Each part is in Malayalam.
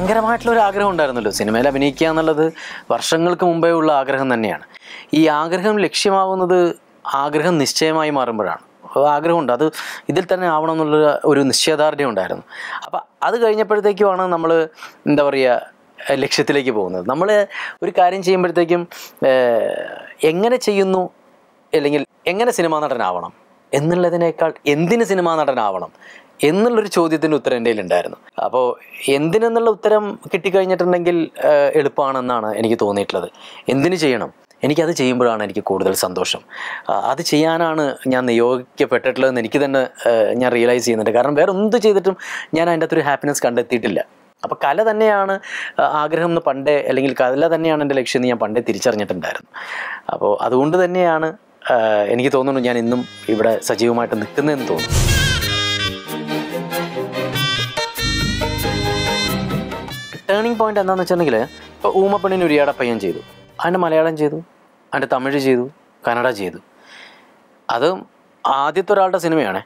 ഭയങ്കരമായിട്ടുള്ള ഒരു ആഗ്രഹം ഉണ്ടായിരുന്നല്ലോ സിനിമയിൽ അഭിനയിക്കുക എന്നുള്ളത് വർഷങ്ങൾക്ക് മുമ്പേ ഉള്ള ആഗ്രഹം തന്നെയാണ് ഈ ആഗ്രഹം ലക്ഷ്യമാവുന്നത് ആഗ്രഹം നിശ്ചയമായി മാറുമ്പോഴാണ് ആഗ്രഹമുണ്ട് അത് ഇതിൽ തന്നെ ആവണം എന്നുള്ള ഒരു നിശ്ചയദാർഢ്യം ഉണ്ടായിരുന്നു അപ്പം അത് കഴിഞ്ഞപ്പോഴത്തേക്കുമാണ് നമ്മൾ എന്താ പറയുക ലക്ഷ്യത്തിലേക്ക് പോകുന്നത് നമ്മൾ ഒരു കാര്യം ചെയ്യുമ്പോഴത്തേക്കും ഏഹ്, എങ്ങനെ ചെയ്യുന്നു അല്ലെങ്കിൽ എങ്ങനെ സിനിമാ നടനാവണം എന്നുള്ളതിനേക്കാൾ എന്തിന് സിനിമാ നടനാവണം എന്നുള്ളൊരു ചോദ്യത്തിൻ്റെ ഉത്തരം എൻ്റെ ഉണ്ടായിരുന്നു അപ്പോൾ എന്തിനെന്നുള്ള ഉത്തരം കിട്ടിക്കഴിഞ്ഞിട്ടുണ്ടെങ്കിൽ ഏഹ്, എളുപ്പമാണെന്നാണ് എനിക്ക് തോന്നിയിട്ടുള്ളത് എന്തിന് ചെയ്യണം എനിക്കത് ചെയ്യുമ്പോഴാണ് എനിക്ക് കൂടുതൽ സന്തോഷം ആ, അത് ചെയ്യാനാണ് ഞാൻ നിയോഗിക്കപ്പെട്ടിട്ടുള്ളതെന്ന് എനിക്ക് തന്നെ ഏഹ്, ഞാൻ റിയലൈസ് ചെയ്യുന്നുണ്ട് കാരണം വേറെ എന്ത് ചെയ്തിട്ടും ഞാൻ അതിൻ്റെ അകത്തൊരു ഹാപ്പിനെസ് കണ്ടെത്തിയിട്ടില്ല അപ്പോൾ കല തന്നെയാണ് ആ, ആഗ്രഹം എന്ന് പണ്ടേ അല്ലെങ്കിൽ കല തന്നെയാണ് എൻ്റെ ലക്ഷ്യം എന്ന് ഞാൻ പണ്ടേ തിരിച്ചറിഞ്ഞിട്ടുണ്ടായിരുന്നു അപ്പോൾ അതുകൊണ്ട് തന്നെയാണ് ആ, എനിക്ക് തോന്നുന്നു ഞാൻ ഇന്നും ഇവിടെ സജീവമായിട്ട് നിൽക്കുന്നതെന്ന് തോന്നുന്നു ടേണിംഗ് പോയിന്റ് എന്താണെന്ന് വെച്ചിട്ടുണ്ടെങ്കിൽ ഇപ്പോൾ ഊമപ്പെണ്ണിന് ഉരിയാട പയ്യൻ ചെയ്തു അതിൻ്റെ മലയാളം ചെയ്തു അതിൻ്റെ തമിഴ് ചെയ്തു കന്നഡ ചെയ്തു അത് ആദ്യത്തെ ഒരാളുടെ സിനിമയാണേ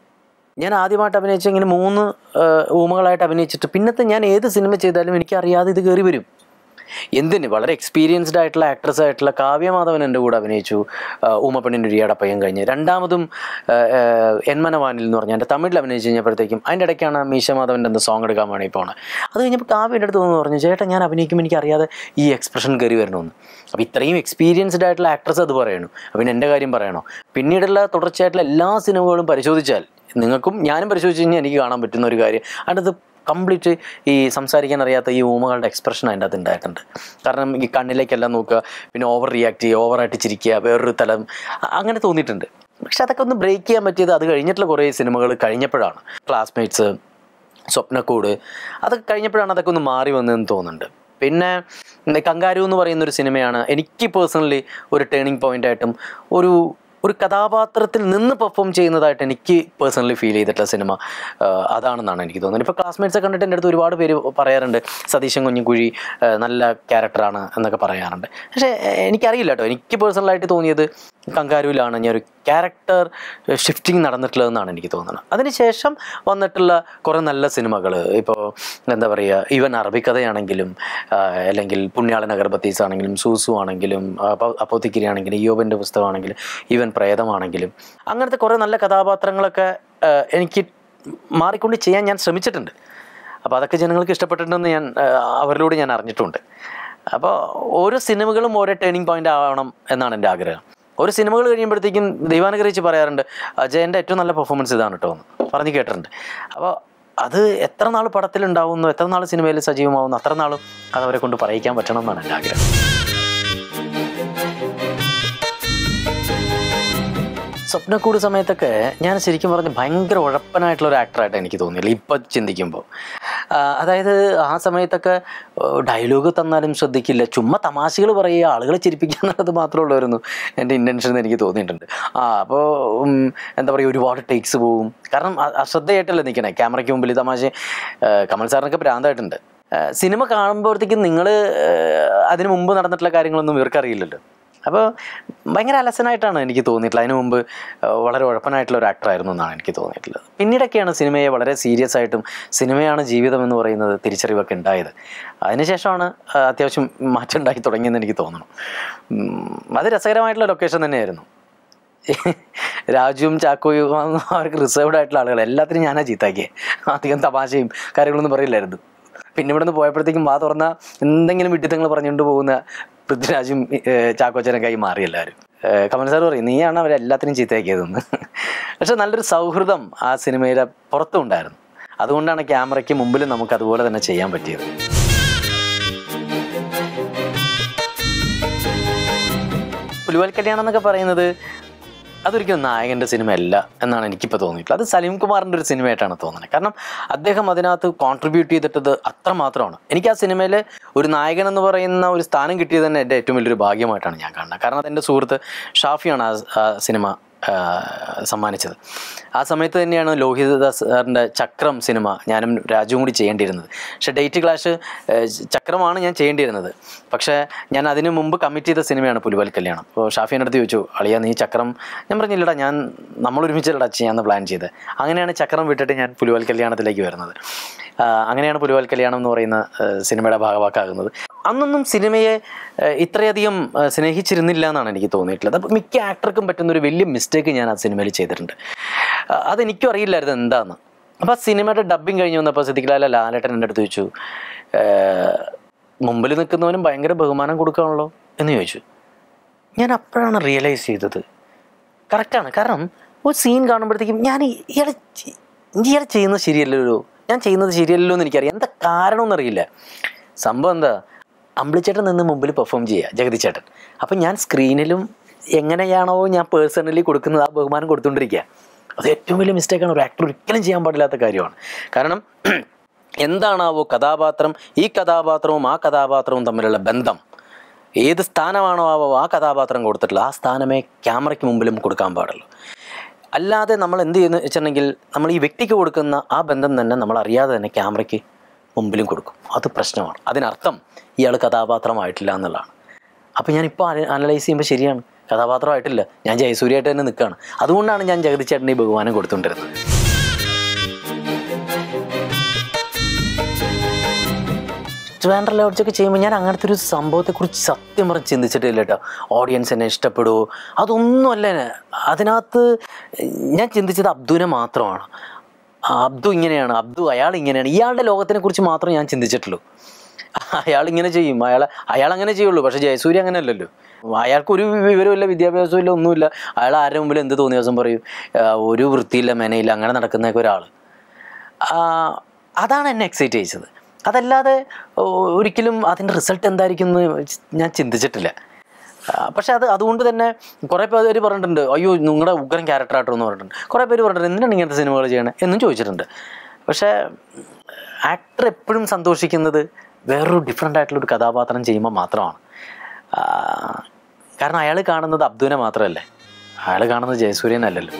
ഞാൻ ആദ്യമായിട്ട് അഭിനയിച്ച ഇങ്ങനെ മൂന്ന് ആ, ഊമകളായിട്ട് അഭിനയിച്ചിട്ട് പിന്നത്തെ ഞാൻ ഏത് സിനിമ ചെയ്താലും എനിക്കറിയാതെ ഇത് കയറി വരും എന്തിന് വളരെ എക്സ്പീരിയൻസ്ഡ് ആയിട്ടുള്ള ആക്ട്രസ് ആയിട്ടുള്ള കാവ്യമാധവൻ എൻ്റെ കൂടെ അഭിനയിച്ചു ആ, ഊമപ്പെണ്ണിൻ്റെ ഒരു പയ്യൻ കഴിഞ്ഞ് രണ്ടാമതും ആ, ആ, എൻമനവാനിൽ എന്ന് പറഞ്ഞാൽ എൻ്റെ തമിഴിൽ അഭിനയിച്ച് കഴിഞ്ഞപ്പോഴത്തേക്കും അതിൻ്റെ ഇടയ്ക്കാണ് മീശമാധവൻ്റെ എന്ത് സോങ് എടുക്കാൻ വേണ്ടി പോണത് അത് കഴിഞ്ഞപ്പോൾ കാവ്യ എൻ്റെ അടുത്ത് വന്ന് പറഞ്ഞു ചേട്ടാ ഞാൻ അഭിനയിക്കുമ്പോൾ എനിക്കറിയാതെ ഈ എക്സ്പ്രഷൻ കയറി വരണമെന്ന് അപ്പോൾ ഇത്രയും എക്സ്പീരിയൻസ്ഡ് ആയിട്ടുള്ള ആക്ട്രസ് അത് പറയണു അപ്പം പിന്നെ എൻ്റെ കാര്യം പറയണോ പിന്നീടുള്ള തുടർച്ചയായിട്ടുള്ള എല്ലാ സിനിമകളും പരിശോധിച്ചാൽ നിങ്ങൾക്കും ഞാനും പരിശോധിച്ച് കഴിഞ്ഞാൽ എനിക്ക് കാണാൻ പറ്റുന്ന ഒരു കാര്യം അതിനകത്ത് കംപ്ലീറ്റ് ഈ സംസാരിക്കാൻ അറിയാത്ത ഈ ഊമകളുടെ എക്സ്പ്രഷൻ അതിൻ്റെ അകത്ത് ഉണ്ടായിട്ടുണ്ട് കാരണം ഈ കണ്ണിലേക്കെല്ലാം നോക്കുക പിന്നെ ഓവർ റിയാക്ട് ചെയ്യുക ഓവറായിട്ട് ചിരിക്കുക വേറൊരു തലം അ- അങ്ങനെ തോന്നിയിട്ടുണ്ട് പക്ഷെ അതൊക്കെ ഒന്ന് ബ്രേക്ക് ചെയ്യാൻ പറ്റിയത് അത് കഴിഞ്ഞിട്ടുള്ള കുറേ സിനിമകൾ കഴിഞ്ഞപ്പോഴാണ് ക്ലാസ്മേറ്റ്സ് സ്വപ്നക്കൂട് അതൊക്കെ കഴിഞ്ഞപ്പോഴാണ് അതൊക്കെ ഒന്ന് മാറി വന്നതെന്ന് തോന്നുന്നുണ്ട് പിന്നെ ഉം, കങ്കാരു എന്ന് പറയുന്ന ഒരു സിനിമയാണ് എനിക്ക് പേഴ്സണലി ഒരു ടേണിംഗ് പോയിന്റ് ആയിട്ടും ഒരു ഒരു കഥാപാത്രത്തിൽ നിന്ന് പെർഫോം ചെയ്യുന്നതായിട്ട് എനിക്ക് പേഴ്സണലി ഫീൽ ചെയ്തിട്ടുള്ള സിനിമ ആ, അതാണെന്നാണ് എനിക്ക് തോന്നുന്നത് ഇപ്പോൾ ക്ലാസ്മേറ്റ്സ് കണ്ടിട്ട് എൻ്റെ അടുത്ത് ഒരുപാട് പേര് പറയാറുണ്ട് സതീശൻ കുഞ്ഞുകുഴി ആ, നല്ല ക്യാരക്ടറാണ് എന്നൊക്കെ പറയാറുണ്ട് പക്ഷേ എ- എനിക്കറിയില്ല കേട്ടോ എനിക്ക് പേഴ്സണലായിട്ട് തോന്നിയത് കങ്കാരുവിലാണ് ഞാൻ ഒരു ക്യാരക്ടർ ഷിഫ്റ്റിംഗ് നടന്നിട്ടുള്ളതെന്നാണ് എനിക്ക് തോന്നുന്നത് അതിനുശേഷം വന്നിട്ടുള്ള കുറേ നല്ല സിനിമകൾ ഇപ്പോൾ എന്താ പറയുക ഈവൻ അറബിക്കഥയാണെങ്കിലും ആ, അല്ലെങ്കിൽ പുണ്യാളൻ അഗർബത്തീസ് ആണെങ്കിലും സൂസു ആണെങ്കിലും അപ്പോ- അപ്പോത്തിക്കിരി ആണെങ്കിലും യോബിൻ്റെ പുസ്തകമാണെങ്കിലും ഈവൻ പ്രേതമാണെങ്കിലും അങ്ങനത്തെ കുറേ നല്ല കഥാപാത്രങ്ങളൊക്കെ ആ, എനിക്ക് മാറിക്കൊണ്ട് ചെയ്യാൻ ഞാൻ ശ്രമിച്ചിട്ടുണ്ട് അപ്പോൾ അതൊക്കെ ജനങ്ങൾക്ക് ഇഷ്ടപ്പെട്ടിട്ടുണ്ടെന്ന് ഞാൻ ആ, അവരിലൂടെ ഞാൻ അറിഞ്ഞിട്ടുണ്ട് അപ്പോൾ ഓരോ സിനിമകളും ഓരോ ടേണിംഗ് പോയിന്റ് ആവണം എന്നാണ് എൻ്റെ ആഗ്രഹം ഓരോ സിനിമകൾ കഴിയുമ്പോഴത്തേക്കും ദൈവാനുഗ്രഹിച്ച് പറയാറുണ്ട് അജയൻ്റെ ഏറ്റവും നല്ല പെർഫോമൻസ് ഇതാണ് കേട്ടോ എന്ന് പറഞ്ഞ് കേട്ടിട്ടുണ്ട് അപ്പോൾ അത് എത്ര നാൾ പടത്തിലുണ്ടാവുന്നു എത്ര നാൾ സിനിമയിൽ സജീവമാവുന്നു അത്ര നാളും അത് അവരെ കൊണ്ട് പറയിക്കാൻ പറ്റണം എന്നാണ് എൻ്റെ ആഗ്രഹം സ്വപ്നക്കൂട് സമയത്തൊക്കെ ഞാൻ ശരിക്കും പറഞ്ഞ് ഭയങ്കര ഉഴപ്പനായിട്ടുള്ള ഒരു ആക്ടറായിട്ട് എനിക്ക് തോന്നിയില്ല ഇപ്പം ചിന്തിക്കുമ്പോൾ അതായത് ആ സമയത്തൊക്കെ ഡയലോഗ് തന്നാലും ശ്രദ്ധിക്കില്ല ചുമ്മാ തമാശകൾ പറയുക ആളുകളെ ചിരിപ്പിക്കുക എന്നുള്ളത് മാത്രമേ ഉള്ളായിരുന്നു എൻ്റെ ഇൻറ്റൻഷൻ എന്ന് എനിക്ക് തോന്നിയിട്ടുണ്ട് ആ അപ്പോൾ എന്താ പറയുക ഒരുപാട് ടേക്സ് പോവും കാരണം അ- അശ്രദ്ധയായിട്ടല്ലേ നിൽക്കണേ ക്യാമറയ്ക്ക് മുമ്പിൽ ഈ തമാശ ആ, കമൽ സാറിനൊക്കെ ഭ്രാന്തായിട്ടുണ്ട് ആ, സിനിമ കാണുമ്പോഴത്തേക്കും നിങ്ങൾ അതിന് മുമ്പ് നടന്നിട്ടുള്ള കാര്യങ്ങളൊന്നും ഇവർക്കറിയില്ലല്ലോ അപ്പോൾ ഭയങ്കര അലസനായിട്ടാണ് എനിക്ക് തോന്നിയിട്ടുള്ളത് അതിനു മുമ്പ് ആ, വളരെ ഉഴപ്പനായിട്ടുള്ള ഒരു ആക്ടറായിരുന്നു എന്നാണ് എനിക്ക് തോന്നിയിട്ടുള്ളത് പിന്നീടൊക്കെയാണ് സിനിമയെ വളരെ സീരിയസ് ആയിട്ടും സിനിമയാണ് ജീവിതം എന്ന് പറയുന്നത് തിരിച്ചറിവൊക്കെ ഉണ്ടായത് അതിനുശേഷമാണ് ആ, അത്യാവശ്യം മാറ്റം ഉണ്ടായി തുടങ്ങിയെന്ന് എനിക്ക് തോന്നുന്നു ഉം, അത് രസകരമായിട്ടുള്ള ലൊക്കേഷൻ തന്നെയായിരുന്നു രാജുവും ചാക്കോയും അവർക്ക് റിസർവ്ഡ് ആയിട്ടുള്ള ആളുകൾ എല്ലാത്തിനും ഞാനാ ചീത്താക്കിയേ അധികം തമാശയും കാര്യങ്ങളൊന്നും പറയില്ലായിരുന്നു പിന്നെ ഇവിടെ നിന്ന് പോയപ്പോഴത്തേക്കും വാ തുറന്ന എന്തെങ്കിലും വിഡിത്തങ്ങൾ പറഞ്ഞുകൊണ്ട് പോകുന്ന പൃഥ്വിരാജും ഏഹ്, ചാക്കോച്ചനൊക്കെ ആയി മാറി എല്ലാവരും ഏഹ്, കമൽ സാർ പറയും നീയാണ് അവരെല്ലാത്തിനും ചീത്തയാക്കിയതെന്ന് പക്ഷെ നല്ലൊരു സൗഹൃദം ആ സിനിമയുടെ പുറത്തും ഉണ്ടായിരുന്നു അതുകൊണ്ടാണ് ക്യാമറയ്ക്ക് മുമ്പിൽ നമുക്ക് അതുപോലെ തന്നെ ചെയ്യാൻ പറ്റിയത് പുലിവാൽ കല്യാണം എന്നൊക്കെ പറയുന്നത് അതൊരിക്കലും നായകൻ്റെ സിനിമയല്ല എന്നാണ് എനിക്കിപ്പോൾ തോന്നിയിട്ടുള്ളത് അത് സലീം കുമാറിൻ്റെ ഒരു സിനിമയായിട്ടാണ് തോന്നുന്നത് കാരണം അദ്ദേഹം അതിനകത്ത് കോൺട്രിബ്യൂട്ട് ചെയ്തിട്ടത് അത്രമാത്രമാണ് എനിക്ക് ആ സിനിമയിൽ ഒരു നായകൻ എന്ന് പറയുന്ന ഒരു സ്ഥാനം കിട്ടിയത് തന്നെ എൻ്റെ ഏറ്റവും വലിയൊരു ഭാഗ്യമായിട്ടാണ് ഞാൻ കാണുന്നത് കാരണം അതെൻ്റെ സുഹൃത്ത് ഷാഫിയാണ് ആ ആ സിനിമ ആ, സമ്മാനിച്ചത് ആ സമയത്ത് തന്നെയാണ് ലോഹിതദാസ് സാറിൻ്റെ ചക്രം സിനിമ ഞാനും രാജുവും കൂടി ചെയ്യേണ്ടിയിരുന്നത് പക്ഷേ ഡേറ്റ് ക്ലാഷ് ചക്രമാണ് ഞാൻ ചെയ്യേണ്ടിയിരുന്നത് പക്ഷേ ഞാൻ അതിന് മുമ്പ് കമ്മിറ്റ് ചെയ്ത സിനിമയാണ് പുലിവാൽ കല്യാണം അപ്പോൾ ഷാഫി എൻ്റെ അടുത്ത് ചോദിച്ചു അളിയ നീ ചക്രം ഞാൻ പറഞ്ഞില്ലടാ ഞാൻ നമ്മൾ ഒരുമിച്ചല്ലടാ ചെയ്യാമെന്ന് പ്ലാൻ ചെയ്ത് അങ്ങനെയാണ് ചക്രം വിട്ടിട്ട് ഞാൻ പുലിവാൽ കല്യാണത്തിലേക്ക് വരുന്നത് ആ, അങ്ങനെയാണ് പുലിവാൽ കല്യാണം എന്ന് പറയുന്ന ആ, സിനിമയുടെ ഭാഗവാക്കാകുന്നത് അന്നൊന്നും സിനിമയെ ആ, ഇത്രയധികം ആ, സ്നേഹിച്ചിരുന്നില്ല എന്നാണ് എനിക്ക് തോന്നിയിട്ടുള്ളത് അപ്പോൾ മിക്ക ആക്ടർക്കും പറ്റുന്ന ഒരു വലിയ മിസ്റ്റേക്ക് ഞാൻ ആ സിനിമയിൽ ചെയ്തിട്ടുണ്ട് ആ, അതെനിക്കും അറിയില്ലായിരുന്നു എന്താന്ന് അപ്പോൾ ആ സിനിമയുടെ ഡബ്ബിങ് കഴിഞ്ഞ് വന്നപ്പോൾ സിദ്ദിഖ്ലാല ലാലേട്ടൻ എൻ്റെ അടുത്ത് ചോദിച്ചു "ഏഹ്, മുമ്പിൽ നിൽക്കുന്നവനും ഭയങ്കര ബഹുമാനം കൊടുക്കാണല്ലോ എന്ന് ചോദിച്ചു ഞാൻ അപ്പോഴാണ് റിയലൈസ് ചെയ്തത് കറക്റ്റാണ് കാരണം ഒരു സീൻ കാണുമ്പോഴത്തേക്കും ഞാൻ ഇയാളെ ചെ- ഇയാളെ ചെയ്യുന്നത് ശരിയല്ലല്ലോ ഞാൻ ചെയ്യുന്നത് ശരിയല്ലല്ലോ എന്ന് എനിക്കറിയാം എന്താ കാരണമെന്ന് അറിയില്ല സംഭവം എന്താ അമ്പിളിച്ചേട്ടൻ നിന്ന് മുമ്പിൽ പെർഫോം ചെയ്യുക ജഗതി ചേട്ടൻ അപ്പം ഞാൻ സ്ക്രീനിലും എങ്ങനെയാണോ ഞാൻ പേഴ്സണലി കൊടുക്കുന്നത് ആ ബഹുമാനം കൊടുത്തുകൊണ്ടിരിക്കുക അത് ഏറ്റവും വലിയ മിസ്റ്റേക്കാണ് ഒരു ആക്ടർ ഒരിക്കലും ചെയ്യാൻ പാടില്ലാത്ത കാര്യമാണ് കാരണം എന്താണാവോ കഥാപാത്രം ഈ കഥാപാത്രവും ആ കഥാപാത്രവും തമ്മിലുള്ള ബന്ധം ഏത് സ്ഥാനമാണോ ആവോ ആ കഥാപാത്രം കൊടുത്തിട്ടുള്ളത് ആ സ്ഥാനമേ ക്യാമറയ്ക്ക് മുമ്പിലും കൊടുക്കാൻ പാടുള്ളൂ അല്ലാതെ നമ്മൾ എന്ത് ചെയ്യുന്നു വെച്ചിട്ടുണ്ടെങ്കിൽ നമ്മൾ ഈ വ്യക്തിക്ക് കൊടുക്കുന്ന ആ ബന്ധം തന്നെ നമ്മൾ അറിയാതെ തന്നെ ക്യാമറയ്ക്ക് മുമ്പിലും കൊടുക്കും അത് പ്രശ്നമാണ് അതിനർത്ഥം ഇയാൾ കഥാപാത്രമായിട്ടില്ല എന്നുള്ളതാണ് അപ്പോൾ ഞാനിപ്പോൾ അനലൈസ് ചെയ്യുമ്പോൾ ശരിയാണ് കഥാപാത്രമായിട്ടില്ല ഞാൻ ജയസൂര്യായിട്ട് തന്നെ നിൽക്കുകയാണ് അതുകൊണ്ടാണ് ഞാൻ ജഗതി ചേട്ടൻ്റെ ഈ ബഹുമാനം കൊടുത്തുകൊണ്ടിരുന്നത് ട്രാൻഡർ ലോഡ്ജൊക്കെ ചെയ്യുമ്പോൾ ഞാൻ അങ്ങനത്തെ ഒരു സംഭവത്തെക്കുറിച്ച് സത്യം പറഞ്ഞ് ചിന്തിച്ചിട്ടില്ല കേട്ടോ ഓഡിയൻസ് എന്നെ ഇഷ്ടപ്പെടുമോ അതൊന്നുമല്ല അതിനകത്ത് ഞാൻ ചിന്തിച്ചത് അബ്ദുവിനെ മാത്രമാണ് ആ, അബ്ദു ഇങ്ങനെയാണ് അബ്ദു അയാൾ ഇങ്ങനെയാണ് ഇയാളുടെ ലോകത്തിനെ കുറിച്ച് മാത്രം ഞാൻ ചിന്തിച്ചിട്ടുള്ളൂ അയാൾ ഇങ്ങനെ ചെയ്യും അയാൾ അയാൾ അങ്ങനെ ചെയ്യുള്ളൂ പക്ഷേ ജയസൂര്യ അങ്ങനെ അല്ലല്ലോ അയാൾക്ക് ഒരു വിവരമില്ല വിദ്യാഭ്യാസവും ഇല്ല ഒന്നുമില്ല അയാൾ ആരുടെ മുമ്പിൽ എന്ത് തോന്നിയ ദിവസം പറയും ആ, ഒരു വൃത്തിയില്ല മെനയില്ല അങ്ങനെ നടക്കുന്നൊക്കെ ഒരാൾ അതാണ് എന്നെ എക്സൈറ്റ് ചെയ്യിച്ചത് അതല്ലാതെ ഒ- ഒരിക്കലും അതിൻ്റെ റിസൾട്ട് എന്തായിരിക്കും എന്ന് ഞാൻ ചിന്തിച്ചിട്ടില്ല ആ, പക്ഷെ അത് അതുകൊണ്ട് തന്നെ കുറേ പേര് പറഞ്ഞിട്ടുണ്ട് അയ്യോ നിങ്ങളുടെ ഉഗ്രൻ ക്യാരക്ടർ ആട്ടോ എന്ന് പറഞ്ഞിട്ടുണ്ട് കുറേ പേര് പറഞ്ഞിട്ടുണ്ട് എന്തിനാണ് ഇങ്ങനത്തെ സിനിമകൾ ചെയ്യണേ എന്നും ചോദിച്ചിട്ടുണ്ട് പക്ഷേ ആക്ടർ എപ്പോഴും സന്തോഷിക്കുന്നത് വേറൊരു ഡിഫറെൻ്റ് ആയിട്ടുള്ള ഒരു കഥാപാത്രം ചെയ്യുമ്പോൾ മാത്രമാണ് ആ, കാരണം അയാൾ കാണുന്നത് അബ്ദുവിനെ മാത്രമല്ലേ അയാൾ കാണുന്നത് ജയസൂര്യനല്ലല്ലോ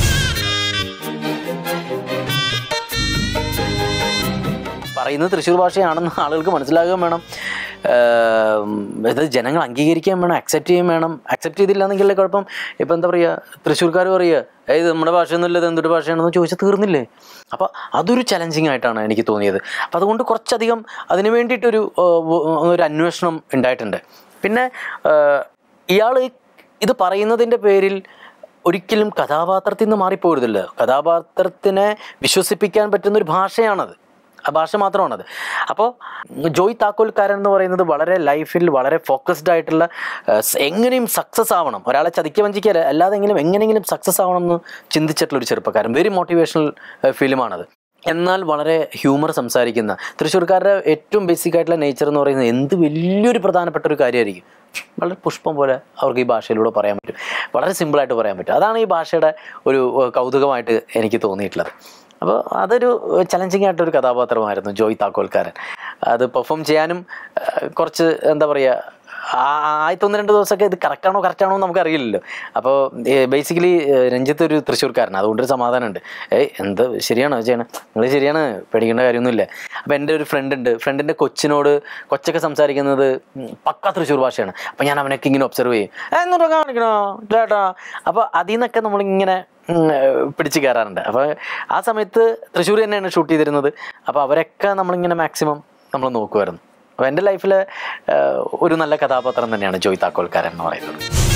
പറയുന്നത് തൃശ്ശൂർ ഭാഷയാണെന്ന് ആളുകൾക്ക് മനസ്സിലാകുകയും വേണം ഏം, ഇത് ജനങ്ങൾ അംഗീകരിക്കുകയും വേണം അക്സെപ്റ്റ് ചെയ്യുകയും വേണം അക്സെപ്റ്റ് ചെയ്തില്ലാന്നെങ്കിലേ കുഴപ്പം ഇപ്പം എന്താ പറയുക തൃശ്ശൂർക്കാർ പറയുക ഏയ് ഇത് നമ്മുടെ ഭാഷയൊന്നുമില്ല ഇത് എന്തൊരു ഭാഷയാണെന്ന് ചോദിച്ചാൽ തീർന്നില്ലേ അപ്പോൾ അതൊരു ചലഞ്ചിങ് ആയിട്ടാണ് എനിക്ക് തോന്നിയത് അപ്പോൾ അതുകൊണ്ട് കുറച്ചധികം അതിന് വേണ്ടിയിട്ടൊരു ഏഹ്, ഒരു അന്വേഷണം ഉണ്ടായിട്ടുണ്ട് പിന്നെ ഇയാൾ ഇത് പറയുന്നതിൻ്റെ പേരിൽ ഒരിക്കലും കഥാപാത്രത്തിൽ നിന്ന് മാറിപ്പോരുതല്ലോ കഥാപാത്രത്തിനെ വിശ്വസിപ്പിക്കാൻ പറ്റുന്ന ഒരു ഭാഷയാണത് ആ ഭാഷ മാത്രമാണത് അപ്പോൾ ജോയ് താക്കോൽക്കാരൻ എന്ന് പറയുന്നത് വളരെ ലൈഫിൽ വളരെ ഫോക്കസ്ഡ് ആയിട്ടുള്ള ആ, സ് എങ്ങനെയും സക്സസ് ആവണം ഒരാളെ ചതിക്ക വഞ്ചിക്കല്ല അല്ലാതെ എങ്കിലും എങ്ങനെയെങ്കിലും സക്സസ് ആവണം എന്ന് ചിന്തിച്ചിട്ടുള്ള ഒരു ചെറുപ്പക്കാരൻ വെരി മോട്ടിവേഷണൽ ഫിലിമാണത് എന്നാൽ വളരെ ഹ്യൂമർ സംസാരിക്കുന്ന തൃശ്ശൂർക്കാരുടെ ഏറ്റവും ബേസിക് ആയിട്ടുള്ള നേച്ചർ എന്ന് പറയുന്നത് എന്ത് വലിയൊരു പ്രധാനപ്പെട്ട ഒരു കാര്യമായിരിക്കും വളരെ പുഷ്പം പോലെ അവർക്ക് ഈ ഭാഷയിലൂടെ പറയാൻ പറ്റും വളരെ സിമ്പിളായിട്ട് പറയാൻ പറ്റും അതാണ് ഈ ഭാഷയുടെ ഒരു ഏഹ്, കൗതുകമായിട്ട് എനിക്ക് തോന്നിയിട്ടുള്ളത് അപ്പോൾ അതൊരു ചലഞ്ചിങ് ആയിട്ടൊരു കഥാപാത്രമായിരുന്നു ജോയ് താക്കോൽക്കാരൻ അത് പെർഫോം ചെയ്യാനും ഏഹ്, കുറച്ച് എന്താ പറയുക ആദ്യത്തെ ഒന്ന് രണ്ട് ദിവസമൊക്കെ ഇത് കറക്റ്റാണോ കറക്റ്റാണോ എന്ന് നമുക്കറിയില്ലല്ലോ അപ്പോൾ ബേസിക്കലി രഞ്ജിത്ത് ഒരു തൃശ്ശൂർക്കാരൻ അതുകൊണ്ടൊരു സമാധാനമുണ്ട് ഏയ് എന്ത് ശരിയാണോ ചെയ്യണം നിങ്ങൾ ശരിയാണ് പേടിക്കേണ്ട കാര്യമൊന്നുമില്ല അപ്പോൾ എൻ്റെ ഒരു ഫ്രണ്ട് ഉണ്ട് ഫ്രണ്ടിൻ്റെ കൊച്ചിനോട് കൊച്ചൊക്കെ സംസാരിക്കുന്നത് ഉം, പക്ക തൃശ്ശൂർ ഭാഷയാണ് അപ്പോൾ ഞാൻ അവനൊക്കെ ഇങ്ങനെ ഒബ്സർവ് ചെയ്യും "ഏ, എന്നിട്ട് കാണിക്കണോ ചേട്ടാ അപ്പോൾ അതിൽ നിന്നൊക്കെ നമ്മളിങ്ങനെ ഉം, ഏഹ്, പിടിച്ച് കയറാറുണ്ട് അപ്പോൾ ആ സമയത്ത് തൃശ്ശൂർ തന്നെയാണ് ഷൂട്ട് ചെയ്തിരുന്നത് അപ്പോൾ അവരൊക്കെ നമ്മളിങ്ങനെ മാക്സിമം നമ്മൾ നോക്കുമായിരുന്നു അപ്പോൾ എൻ്റെ ലൈഫിൽ ഒരു നല്ല കഥാപാത്രം തന്നെയാണ് ജോയ് താക്കോൽക്കാരൻ എന്ന് പറയുന്നത്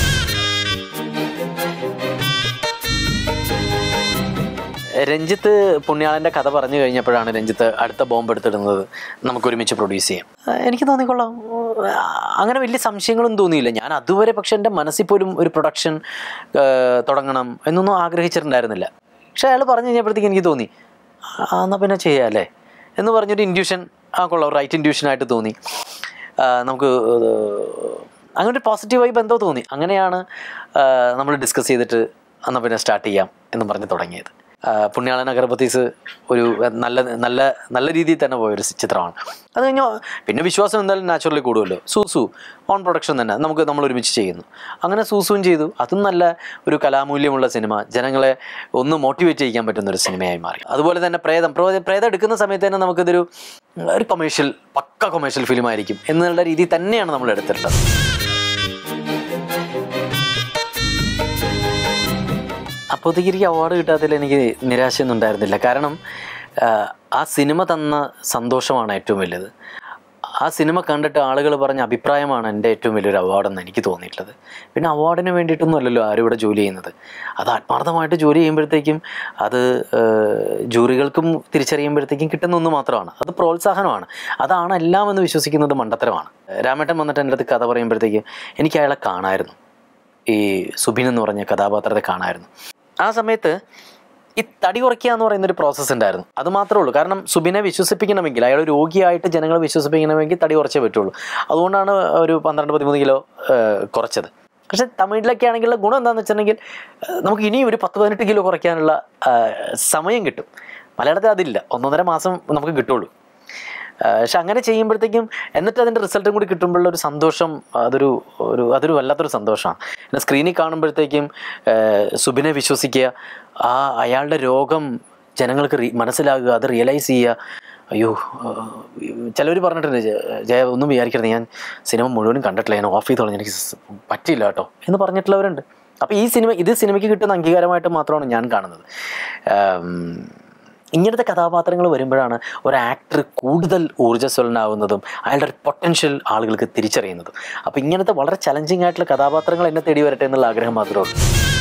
രഞ്ജിത്ത് പുണ്യാളൻ്റെ കഥ പറഞ്ഞു കഴിഞ്ഞപ്പോഴാണ് രഞ്ജിത്ത് അടുത്ത ബോംബ് എടുത്തിടുന്നത് നമുക്ക് ഒരുമിച്ച് പ്രൊഡ്യൂസ് ചെയ്യാം ആ, എനിക്ക് തോന്നിക്കൊള്ളാം ആ, അങ്ങനെ വലിയ സംശയങ്ങളൊന്നും തോന്നിയില്ല ഞാൻ അതുവരെ പക്ഷെ എൻ്റെ മനസ്സിൽ പോലും ഒരു പ്രൊഡക്ഷൻ തുടങ്ങണം എന്നൊന്നും ആഗ്രഹിച്ചിട്ടുണ്ടായിരുന്നില്ല പക്ഷെ അയാൾ പറഞ്ഞു കഴിഞ്ഞപ്പോഴത്തേക്ക് എനിക്ക് തോന്നി ആ എന്നാൽ പിന്നെ ചെയ്യാം അല്ലേ എന്ന് പറഞ്ഞൊരു ഇൻഡ്യൂഷൻ ആ കൊള്ളാം റൈറ്റ് ഇൻഡ്യൂഷനായിട്ട് തോന്നി ആ, നമുക്ക് ഇത് അങ്ങനെ ഒരു പോസിറ്റീവായി ബന്ധം തോന്നി അങ്ങനെയാണ് നമ്മൾ ഡിസ്കസ് ചെയ്തിട്ട് എന്നാൽ പിന്നെ സ്റ്റാർട്ട് ചെയ്യാം എന്ന് പറഞ്ഞ് തുടങ്ങിയത് ആ, പുണ്യാളൻ അഗർബത്തീസ് ഒരു നല്ല നല്ല നല്ല രീതിയിൽ തന്നെ പോയൊരു ചിത്രമാണ് അത് കഴിഞ്ഞ് പിന്നെ വിശ്വാസം എന്തായാലും നാച്ചുറലി കൂടുമല്ലോ സൂസു ഓൺ പ്രൊഡക്ഷൻ തന്നെ നമുക്ക് നമ്മൾ ഒരുമിച്ച് ചെയ്യുന്നു അങ്ങനെ സൂസുവും ചെയ്തു അതും നല്ല ഒരു കലാമൂല്യമുള്ള സിനിമ ജനങ്ങളെ ഒന്ന് മോട്ടിവേറ്റ് ചെയ്യിക്കാൻ പറ്റുന്ന ഒരു സിനിമയായി മാറി അതുപോലെ തന്നെ പ്രേതം പ്രേ- പ്രേതം എടുക്കുന്ന സമയത്ത് തന്നെ നമുക്കിതൊരു ഒരു കൊമേഴ്ഷ്യൽ പക്ക കൊമേഴ്ഷ്യൽ ഫിലിം ആയിരിക്കും എന്നുള്ള രീതിയിൽ തന്നെയാണ് നമ്മൾ എടുത്തിട്ടുള്ളത് അപ്പോഴത്തേക്ക് എനിക്ക് അവാർഡ് കിട്ടാത്തതിൽ എനിക്ക് നിരാശയൊന്നും ഉണ്ടായിരുന്നില്ല കാരണം ആഹ് ആ സിനിമ തന്ന സന്തോഷമാണ് ഏറ്റവും വലുത് ആ സിനിമ കണ്ടിട്ട് ആളുകൾ പറഞ്ഞ അഭിപ്രായമാണ് എൻ്റെ ഏറ്റവും വലിയൊരു അവാർഡെന്ന് എനിക്ക് തോന്നിയിട്ടുള്ളത് പിന്നെ അവാർഡിന് വേണ്ടിയിട്ടൊന്നും അല്ലല്ലോ ആരും ഇവിടെ ജോലി ചെയ്യുന്നത് അത് ആത്മാർത്ഥമായിട്ട് ജോലി ചെയ്യുമ്പോഴത്തേക്കും അത് ആഹ് ജൂറികൾക്കും തിരിച്ചറിയുമ്പോഴത്തേക്കും കിട്ടുന്ന ഒന്ന് മാത്രമാണ് അത് പ്രോത്സാഹനമാണ് അതാണ് എല്ലാം എന്ന് വിശ്വസിക്കുന്നത് മണ്ടത്തരമാണ് രാമേട്ടൻ വന്നിട്ട് എൻ്റെ അടുത്ത് കഥ പറയുമ്പോഴത്തേക്കും എനിക്ക് അയാളെ കാണായിരുന്നു ഈ സുബിൻ എന്ന് പറഞ്ഞ കഥാപാത്രത്തെ കാണായിരുന്നു ആ സമയത്ത് ഈ തടി കുറയ്ക്കുക എന്ന് പറയുന്ന ഒരു പ്രോസസ്സ് ഉണ്ടായിരുന്നു അത് മാത്രമേ ഉള്ളൂ കാരണം സുബിനെ വിശ്വസിപ്പിക്കണമെങ്കിൽ അയാൾ രോഗിയായിട്ട് ജനങ്ങളെ വിശ്വസിപ്പിക്കണമെങ്കിൽ തടി കുറച്ചേ പറ്റുള്ളൂ അതുകൊണ്ടാണ് ഒരു പന്ത്രണ്ട് പതിമൂന്ന് കിലോ ഏഹ്, കുറച്ചത് പക്ഷെ തമിഴിലൊക്കെ ആണെങ്കിലുള്ള ഗുണം എന്താണെന്ന് വെച്ചിട്ടുണ്ടെങ്കിൽ ഏഹ്, നമുക്ക് ഇനി ഒരു പത്ത് പതിനെട്ട് കിലോ കുറയ്ക്കാനുള്ള ഏഹ്, സമയം കിട്ടും മലയാളത്തിൽ അതില്ല ഒന്നൊന്നര മാസം നമുക്ക് കിട്ടുള്ളൂ ആഹ് പക്ഷെ അങ്ങനെ ചെയ്യുമ്പോഴത്തേക്കും എന്നിട്ട് അതിൻ്റെ റിസൾട്ടും കൂടി കിട്ടുമ്പോഴുള്ള ഒരു സന്തോഷം അതൊരു ഒരു അതൊരു വല്ലാത്തൊരു സന്തോഷമാണ് പിന്നെ സ്ക്രീനിൽ കാണുമ്പോഴത്തേക്കും ആഹ് സുബിനെ വിശ്വസിക്കുക ആ അയാളുടെ രോഗം ജനങ്ങൾക്ക് റീ മനസ്സിലാകുക അത് റിയലൈസ് ചെയ്യുക അയ്യോ ചിലവർ പറഞ്ഞിട്ടുണ്ട് ജയ- ജയ ഒന്നും വിചാരിക്കരുത് ഞാൻ സിനിമ മുഴുവനും കണ്ടിട്ടില്ല ഞാൻ ഓഫ് ചെയ്ത് കളഞ്ഞു എനിക്ക് സ് പറ്റില്ല കേട്ടോ എന്ന് പറഞ്ഞിട്ടുള്ളവരുണ്ട് അപ്പോൾ ഈ സിനിമ ഇത് സിനിമയ്ക്ക് കിട്ടുന്ന അംഗീകാരമായിട്ട് മാത്രമാണ് ഞാൻ കാണുന്നത് ആം, ഇങ്ങനത്തെ കഥാപാത്രങ്ങൾ വരുമ്പോഴാണ് ഒരു ആക്ടർ കൂടുതൽ ഊർജ്ജസ്വലനാവുന്നതും അയാളുടെ ഒരു പൊട്ടൻഷ്യൽ ആളുകൾക്ക് തിരിച്ചറിയുന്നതും അപ്പോൾ ഇങ്ങനത്തെ വളരെ ചലഞ്ചിങ് ആയിട്ടുള്ള കഥാപാത്രങ്ങൾ എന്നെ തേടി വരട്ടെ എന്നുള്ള ആഗ്രഹം മാത്രമേ ഉള്ളൂ